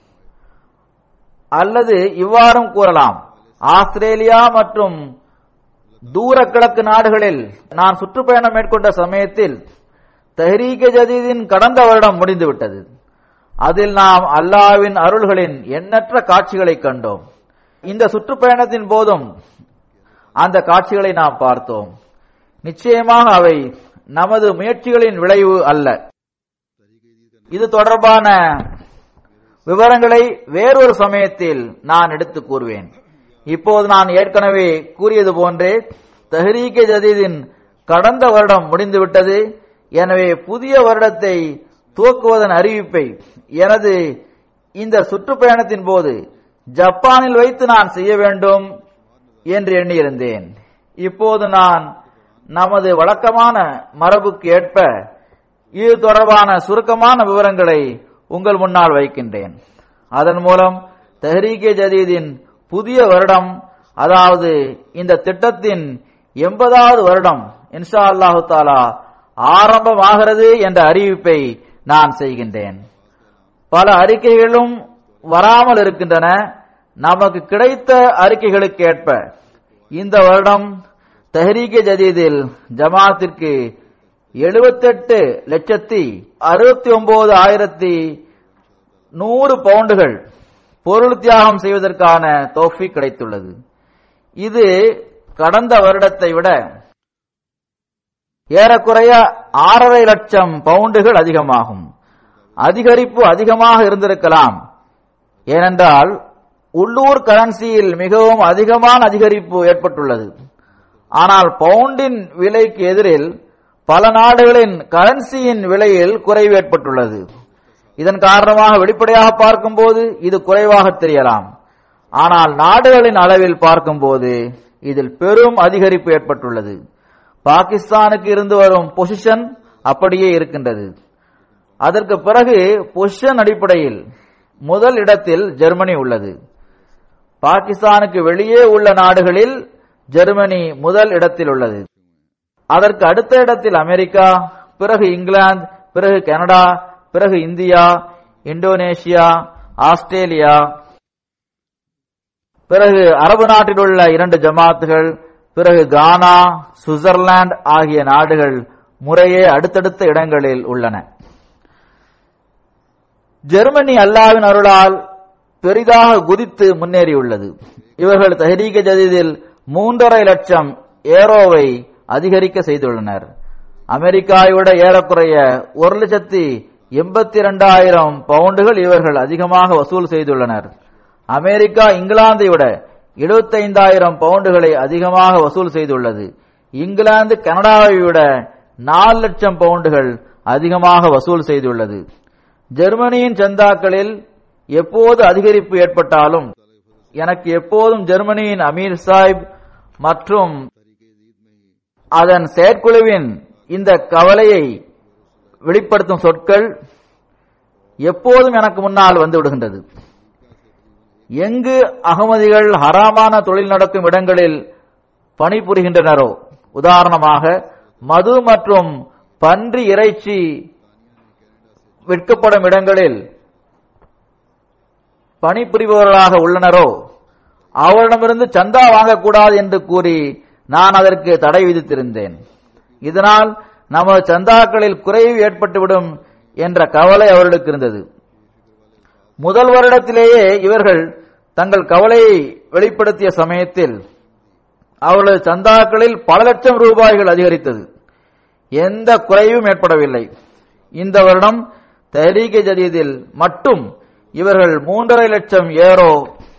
Speaker 3: அல்லது இவ்வாறும் கூறலாம் ஆஸ்திரேலியா மற்றும் தூர கிழக்கு நாடுகளில் நான் சுற்றுப்பயணம் மேற்கொண்ட சமயத்தில் தஹரீக ஜதீதின் கடந்த வருடம் முடிந்துவிட்டது அதில் நாம் அல்லாவின் அருள்களின் எண்ணற்ற காட்சிகளை கண்டோம் இந்த சுற்றுப்பயணத்தின் போதும் அந்த காட்சிகளை நாம் பார்த்தோம் நிச்சயமாக அவை நமது முயற்சிகளின் விளைவு அல்ல இது தொடர்பான விவரங்களை வேறொரு சமயத்தில் நான் எடுத்து கூறுவேன் இப்போது நான் ஏற்கனவே கூறியது போன்றே தஹரீகே ஜதீதின் கடந்த வருடம் முடிந்துவிட்டது எனவே புதிய வருடத்தை துவக்குவதன் அறிவிப்பை எனது இந்த சுற்றுப்பயணத்தின் போது ஜப்பானில் வைத்து நான் செய்ய வேண்டும் என்று எண்ணியிருந்தேன் இப்போது நான் நமது வழக்கமான மரபுக்கு ஏற்ப இது தொடர்பான சுருக்கமான விவரங்களை உங்கள் முன்னால் வைக்கின்றேன் அதன் மூலம் தெஹ்ரீகே ஜதீதின் புதிய வருடம் அதாவது இந்த திட்டத்தின் எண்பதாவது வருடம் இன்ஷா அல்லாஹு தாலா ஆரம்பமாகிறது என்ற அறிவிப்பை நான் செய்கின்றேன் பல அறிக்கைகளும் வராமல் இருக்கின்றன நமக்கு கிடைத்த அறிக்கைகளுக்கு ஏற்ப இந்த வருடம் தஹ்ரீகே ஜதீதில் ஜமாத்திற்கு எழுபத்தெட்டு லட்சத்தி அறுபத்தி ஒன்பது ஆயிரத்தி நூறு பவுண்டுகள் பொருள் தியாகம் செய்வதற்கான தோஃபி கிடைத்துள்ளது இது கடந்த வருடத்தை விட ஏறக்குறைய ஆறரை லட்சம் பவுண்டுகள் அதிகமாகும் அதிகரிப்பு அதிகமாக இருந்திருக்கலாம் ஏனென்றால் உள்ளூர் கரன்சியில் மிகவும் அதிகமான அதிகரிப்பு ஏற்பட்டுள்ளது ஆனால் பவுண்டின் விலைக்கு எதிரில் பல நாடுகளின் கரன்சியின் விலையில் குறைவு ஏற்பட்டுள்ளது இதன் காரணமாக வெளிப்படையாக பார்க்கும்போது இது குறைவாக தெரியலாம் ஆனால் நாடுகளின் அளவில் பார்க்கும்போது இதில் பெரும் அதிகரிப்பு ஏற்பட்டுள்ளது பாகிஸ்தானுக்கு இருந்து வரும் பொசிஷன் அப்படியே இருக்கின்றது அதற்கு பிறகு பொசிஷன் அடிப்படையில் முதல் இடத்தில் ஜெர்மனி உள்ளது பாகிஸ்தானுக்கு வெளியே உள்ள நாடுகளில் ஜெர்மனி முதல் இடத்தில் உள்ளது அதற்கு அடுத்த இடத்தில் அமெரிக்கா பிறகு இங்கிலாந்து பிறகு கனடா பிறகு இந்தியா இந்தோனேஷியா ஆஸ்திரேலியா பிறகு அரபு நாட்டில் உள்ள இரண்டு ஜமாத்துகள் பிறகு கானா சுவிட்சர்லாந்து ஆகிய நாடுகள் முறையே அடுத்தடுத்த இடங்களில் உள்ளன ஜெர்மனி அல்லாவின் அருளால் பெரிதாக குதித்து முன்னேறியுள்ளது இவர்கள் தஹரீக ஜதீதில் மூன்றரை லட்சம் ஏரோவை அதிகரிக்க செய்துள்ளனர் அமெரிக்காவை விட ஏறக்குறைய ஒரு லட்சத்தி எண்பத்தி இரண்டாயிரம் பவுண்டுகள் இவர்கள் அதிகமாக வசூல் செய்துள்ளனர் அமெரிக்கா இங்கிலாந்தை விட எழுபத்தைந்தாயிரம் பவுண்டுகளை அதிகமாக வசூல் செய்துள்ளது இங்கிலாந்து கனடாவை விட நாலு லட்சம் பவுண்டுகள் அதிகமாக வசூல் செய்துள்ளது ஜெர்மனியின் சந்தாக்களில் எப்போது அதிகரிப்பு ஏற்பட்டாலும் எனக்கு எப்போதும் ஜெர்மனியின் அமீர் சாஹிப் மற்றும் அதன் செயற்குழுவின் இந்த கவலையை வெளிப்படுத்தும் சொற்கள் எப்போதும் எனக்கு முன்னால் வந்து விடுகின்றது எங்கு அகமதிகள் ஹராமான தொழில் நடக்கும் இடங்களில் பணிபுரிகின்றனரோ உதாரணமாக மது மற்றும் பன்றி இறைச்சி விற்கப்படும் இடங்களில் பணிபுரிபவர்களாக உள்ளனரோ அவரிடமிருந்து சந்தா வாங்கக்கூடாது என்று கூறி நான் அதற்கு தடை விதித்திருந்தேன் இதனால் நமது சந்தாக்களில் குறைவு ஏற்பட்டுவிடும் என்ற கவலை அவர்களுக்கு இருந்தது முதல் வருடத்திலேயே இவர்கள் தங்கள் கவலையை வெளிப்படுத்திய சமயத்தில் அவர்களது சந்தாக்களில் பல லட்சம் ரூபாய்கள் அதிகரித்தது எந்த குறைவும் ஏற்படவில்லை இந்த வருடம் தஹரீகே ஜதீதில் மட்டும் இவர்கள் மூன்றரை லட்சம் ஏரோ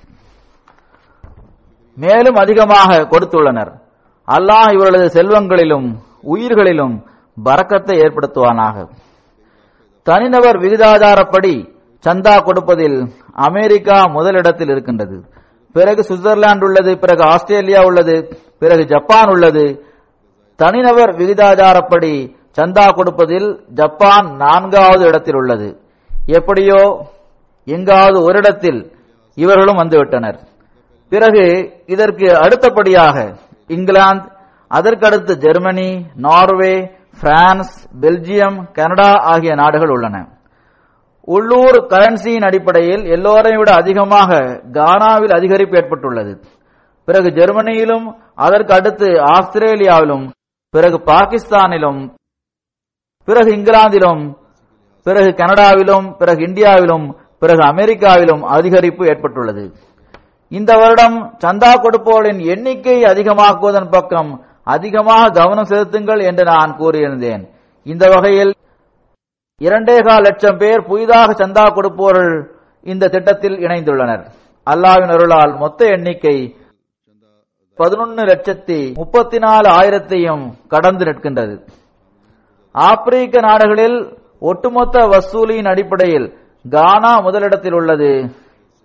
Speaker 3: மேலும் அதிகமாக கொடுத்துள்ளனர் அல்லாஹ் இவர்களது செல்வங்களிலும் உயிர்களிலும் பறக்கத்தை ஏற்படுத்துவானாக தனிநபர் விகிதாச்சாரப்படி சந்தா கொடுப்பதில் அமெரிக்கா முதலிடத்தில் இருக்கின்றது பிறகு சுவிட்சர்லாந்து உள்ளது பிறகு ஆஸ்திரேலியா உள்ளது பிறகு ஜப்பான் உள்ளது தனிநபர் விகிதாச்சாரப்படி சந்தா கொடுப்பதில் ஜப்பான் நான்காவது இடத்தில் உள்ளது எப்படியோ எங்காவது ஒரு இடத்தில் இவர்களும் வந்துவிட்டனர் பிறகு இதற்கு அடுத்தபடியாக இங்கிலாந்து அதற்கடுத்து Germany Norway France Belgium Canada ஆகிய நாடுகள் உள்ளன உள்ளூர் கரன்சியின் அடிப்படையில் எல்லோரையும் விட அதிகமாக கானாவில் அதிகரிப்பு ஏற்பட்டுள்ளது பிறகு ஜெர்மனியிலும் அதற்கு அடுத்து ஆஸ்திரேலியாவிலும் பிறகு பாகிஸ்தானிலும் பிறகு இங்கிலாந்திலும் பிறகு கனடாவிலும் பிறகு இந்தியாவிலும் பிறகு அமெரிக்காவிலும் அதிகரிப்பு ஏற்பட்டுள்ளது இந்த வருடம் சந்தா கொடுப்பவர்களின் எண்ணிக்கை அதிகமாக்குவதன் பக்கம் அதிகமாக கவனம் செலுத்துங்கள் என்று நான் கூறியிருந்தேன் இந்த வகையில் இரண்டே கால் லட்சம் பேர் புதிதாக சந்தா கொடுப்பவர்கள் இந்த திட்டத்தில் இணைந்துள்ளனர் அல்லாவின் அருளால் மொத்த எண்ணிக்கை பதினொன்னு லட்சத்தி முப்பத்தி நாலு ஆயிரத்தையும் கடந்து நிற்கின்றது ஆப்பிரிக்க நாடுகளில் ஒட்டுமொத்த வசூலியின் அடிப்படையில் கானா முதலிடத்தில் உள்ளது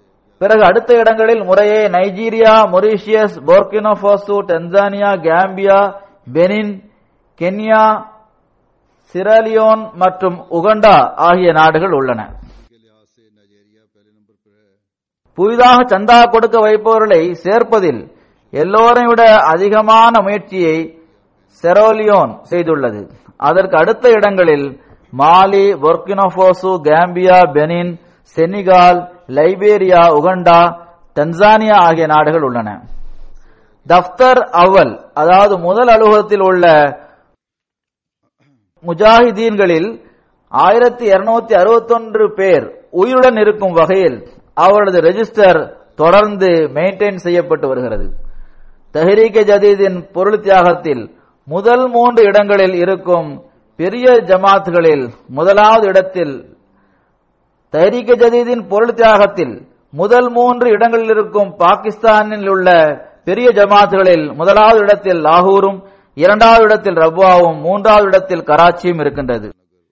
Speaker 3: பிறகு அடுத்த இடங்களில் முறையே Nigeria Mauritius Burkina Faso Tanzania Gambia Benin Kenya Sierra Leone மற்றும் உகண்டா ஆகிய நாடுகள் உள்ளன
Speaker 2: के लिहाज से नाइजीरिया पहले नंबर पर है
Speaker 3: புதிதாக சந்தா கொடுக்க வைப்பவர்களை சேர்ப்பதில் எல்லோரையும் விட அதிகமான முயற்சியை செரோலியோன் செய்துள்ளது அதற்கு அடுத்த இடங்களில் Mali Burkina Faso Gambia Benin Senegal Liberia Uganda Tanzania ஆகிய நாடுகள் உள்ளன தஃப்தர் அவ்வல் அதாவது முதல் அலுவலகத்தில் உள்ள முஜாஹிதீன்களில் ஆயிரத்தி இருநூத்தி அறுபத்தொன்று பேர் உயிருடன் இருக்கும் வகையில் அவரது ரெஜிஸ்டர் தொடர்ந்து மெயின்டைன் செய்யப்பட்டு வருகிறது தஹரீக ஜதீதின் பொருள் தியாகத்தில் முதல் மூன்று இடங்களில் இருக்கும் பெரிய ஜமாத்துகளில் முதலாவது இடத்தில் தஹரீக ஜதீதின் பொருள் தியாகத்தில் முதல் மூன்று இடங்களில் இருக்கும் பாகிஸ்தானில் உள்ள பெரிய ஜமாத்துகளில் முதலாவது இடத்தில் லாகூரும் இரண்டாவது இடத்தில் ரப்வாவும் மூன்றாவது இடத்தில் கராச்சியும் இருக்கின்றது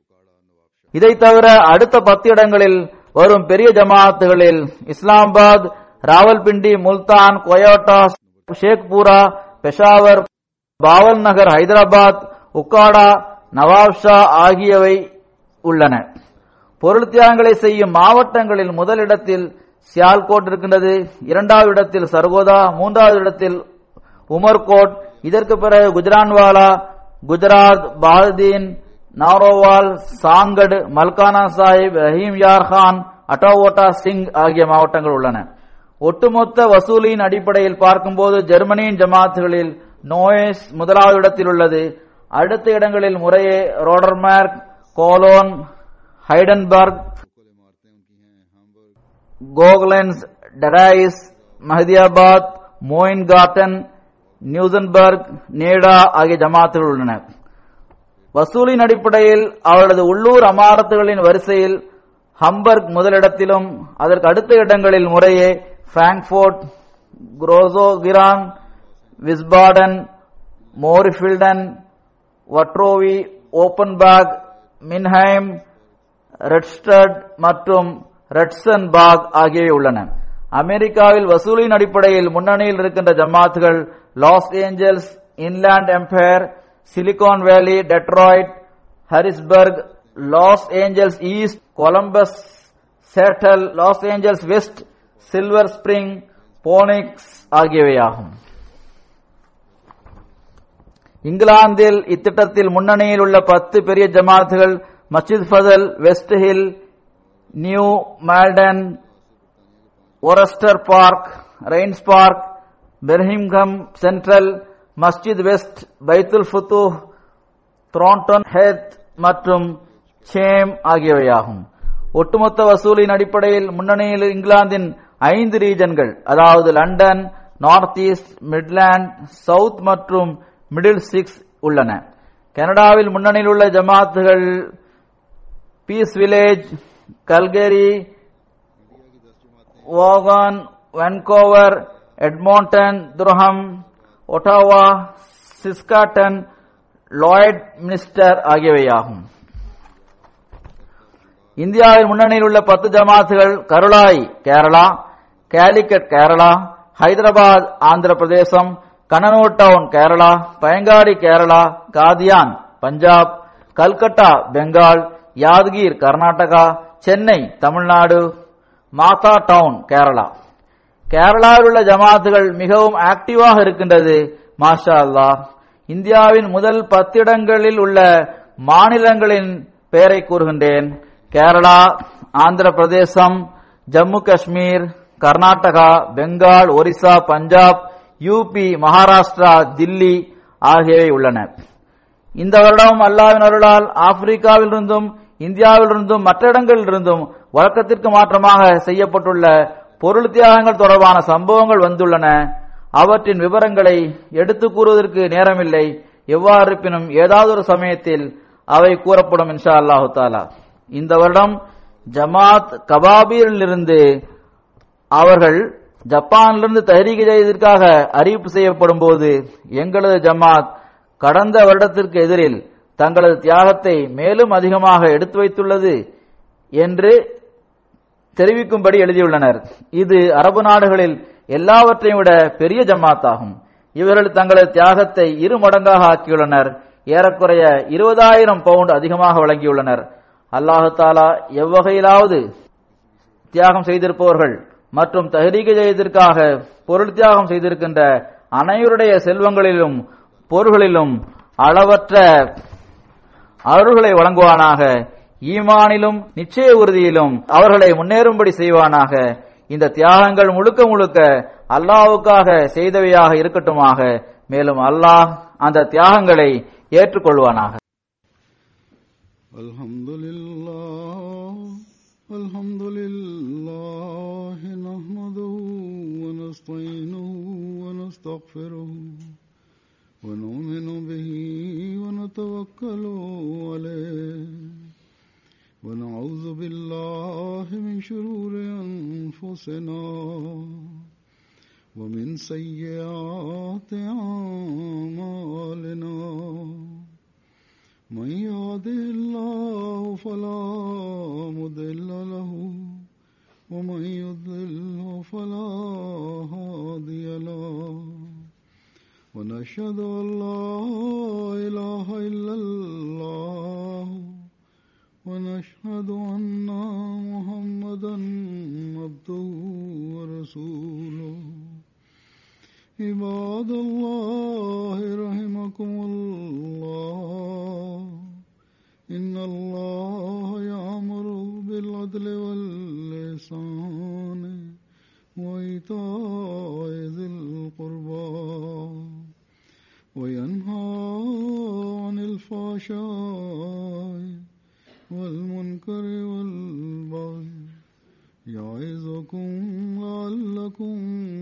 Speaker 3: இதை தவிர அடுத்த பத்து இடங்களில் வரும் பெரிய ஜமாத்துகளில் இஸ்லாமாபாத் ராவல்பிண்டி முல்தான் கொயோட்டா ஷேக்பூரா பெஷாவர் பாவல் நகர் ஹைதராபாத் உக்காடா நவாப்ஷா ஆகியவை உள்ளன பொருள் தியாகங்களை செய்யும் மாவட்டங்களில் முதலிடத்தில் சியால்கோட் இருக்கின்றது இரண்டாவது இடத்தில் சர்கோதா மூன்றாவது இடத்தில் உமர்கோட் இதற்கு பிறகு குஜரான்வாலா குஜராத் பாரதீன் நாரோவால் சாங்கட் மல்கானா சாஹிப் ரஹீம் யார் கான் அட்டோவோட்டா சிங் ஆகிய மாவட்டங்கள் உள்ளன ஒட்டுமொத்த வசூலின் அடிப்படையில் பார்க்கும்போது ஜெர்மனியின் ஜமாத்துகளில் நோயஸ் முதலாவது இடத்தில் உள்ளது அடுத்த இடங்களில் முறையே ரோடர்மேர்க் கோலோன் ஹைடன்பர்க்
Speaker 2: लोकल इमारतें उनकी हैं हामबर्ग
Speaker 3: கோகலன்ஸ் டெராயிஸ் மஹதியாபாத் மோயின் காட்டன் நியூசன்பர்க் நேடா ஆகிய ஜமாத்துகள் உள்ளன வசூலின் அடிப்படையில் அவரது உள்ளூர் அமாரத்துகளின் வரிசையில் ஹம்பர்க் முதலிடத்திலும் அதற்கு அடுத்த இடங்களில் முறையே பிராங்க்போர்ட் குரோசோகிரான் விஸ்பாடன் மோரிஃபில்டன் வட்ரோவி ஓப்பன்பர்க் மின்ஹைம் ரெட்ஸ்டட் மற்றும் ரெட்சன்பாக் ஆகியவை உள்ளன அமெரிக்காவில் வசூலின் அடிப்படையில் முன்னணியில் இருக்கின்ற ஜமாத்துகள் Los Angeles Inland Empire Silicon Valley Detroit Harrisburg Los Angeles East Columbus Seattle Los Angeles West Silver Spring Phoenix ஆகியவையாகும் இங்கிலாந்தில் இத்திட்டத்தில் முன்னணியில் உள்ள பத்து பெரிய ஜமாத்துகள் Masjid Fazl West Hill New Malden Worcester Park Raynes Park Birmingham Central Masjid West Baitul Futuh த்ரோன்டன் hath மற்றும் same ஆகியவையாகும் ஒட்டுமொத்த வசூலின் அடிப்படையில் முன்னணியில் இங்கிலாந்தின் ஐந்து ரீஜன்கள் அதாவது London North East Midland South மற்றும் மிடில் சிக்ஸ் உள்ளன கனடாவில் முன்னணியில் உள்ள ஜமாத்துகள் Peace Village Calgary Vaughan Vancouver Edmonton Durham Ottawa Saskatoon Lloydminster ஆகியவையாகும் இந்தியாவில் முன்னணியில் உள்ள பத்து ஜமாத்துகள் கருளாய் கேரளா கேலிக்கட் கேரளா ஹைதராபாத் ஆந்திர பிரதேசம் கனனூர் டவுன் கேரளா பயங்காடி கேரளா காதியான் பஞ்சாப் கல்கட்டா பெங்கால் யாதகிர் கர்நாடகா சென்னை தமிழ்நாடு மாதா டவுன் கேரளா கேரளாவில் உள்ள ஜமாத்துகள் மிகவும் ஆக்டிவாக இருக்கின்றது மாஷா அல்லாஹ் இந்தியாவின் முதல் பத்திடங்களில் உள்ள மாநிலங்களின் பெயரை கூறுகின்றேன் கேரளா ஆந்திர பிரதேசம் ஜம்மு காஷ்மீர் கர்நாடகா பெங்கால் ஒரிசா பஞ்சாப் யூபி மகாராஷ்டிரா தில்லி ஆகியவை உள்ளன இந்த வருடம் அல்லாவின் அருளால் ஆப்பிரிக்காவிலிருந்தும் இந்தியாவிலிருந்தும் மற்ற இடங்களிலிருந்தும் வழக்கத்திற்கு மாற்றமாக செய்யப்பட்டுள்ள பொருள் தியாகங்கள் தொடர்பான சம்பவங்கள் வந்துள்ளன அவற்றின் விவரங்களை எடுத்து கூறுவதற்கு நேரமில்லை எவ்வாறு இருப்பினும் ஏதாவது ஒரு சமயத்தில் அவை கூறப்படும் இன்ஷா அல்லாஹு தாலா இந்த வருடம் ஜமாத் கபாபீரிலிருந்து அவர்கள் ஜப்பானிலிருந்து தஹரீக் செய்வதற்காக அறிவிப்பு செய்யப்படும் போது எங்களது ஜமாத் கடந்த வருடத்திற்கு எதிரில் தங்களது தியாகத்தை மேலும் அதிகமாக எடுத்து வைத்துள்ளது என்று தெரிவிக்கும்படி எழுதியுள்ளனர் இது அரபு நாடுகளில் எல்லாவற்றையும் விட பெரிய ஜமாத்தாகும் இவர்கள் தங்களது தியாகத்தை இரு மடங்காக ஆக்கியுள்ளனர் ஏறக்குறைய இருபதாயிரம் பவுண்ட் அதிகமாக வழங்கியுள்ளனர் அல்லாஹு தாலா எவ்வகையிலாவது தியாகம் செய்திருப்பவர்கள் மற்றும் தஹரீக ஜெயத்திற்காக பொருள் தியாகம் செய்திருக்கின்ற அனைவருடைய செல்வங்களிலும் பொருள்களிலும் அளவற்ற அருள்களை வழங்குவானாக ஈமானிலும் நிச்சய உறுதியிலும் அவர்களை முன்னேறும்படி செய்வானாக இந்த தியாகங்கள் முழுக்க முழுக்க அல்லாஹ்வுக்காக செய்தவையாக இருக்கட்டுமாக மேலும் அல்லாஹ் அந்த தியாகங்களை ஏற்றுக்கொள்வானாக
Speaker 2: الحمد لله الحمد لله نحمده ونستعينه ونستغفره ونؤمن به ونتوكل عليه ونعوذ بالله من شرور أنفسنا ومن سيئات أعمالنا من يهده الله فلا مضل له ومن يضلل فلا هادي له ونشهد أن لا إله إلا الله ونشهد أن محمدا عبده ورسوله عباد الله رحمكم الله إن الله يأمر بالعدل واللسان وإيتاء ذي القربى وينهى عن الفحشاء والمنكر والبغي يعظكم لعلكم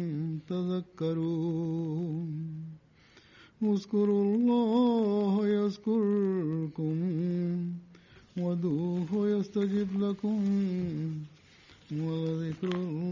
Speaker 2: تذكرون اذكروا الله يذكركم ودوه يستجب لكم ولذكر الله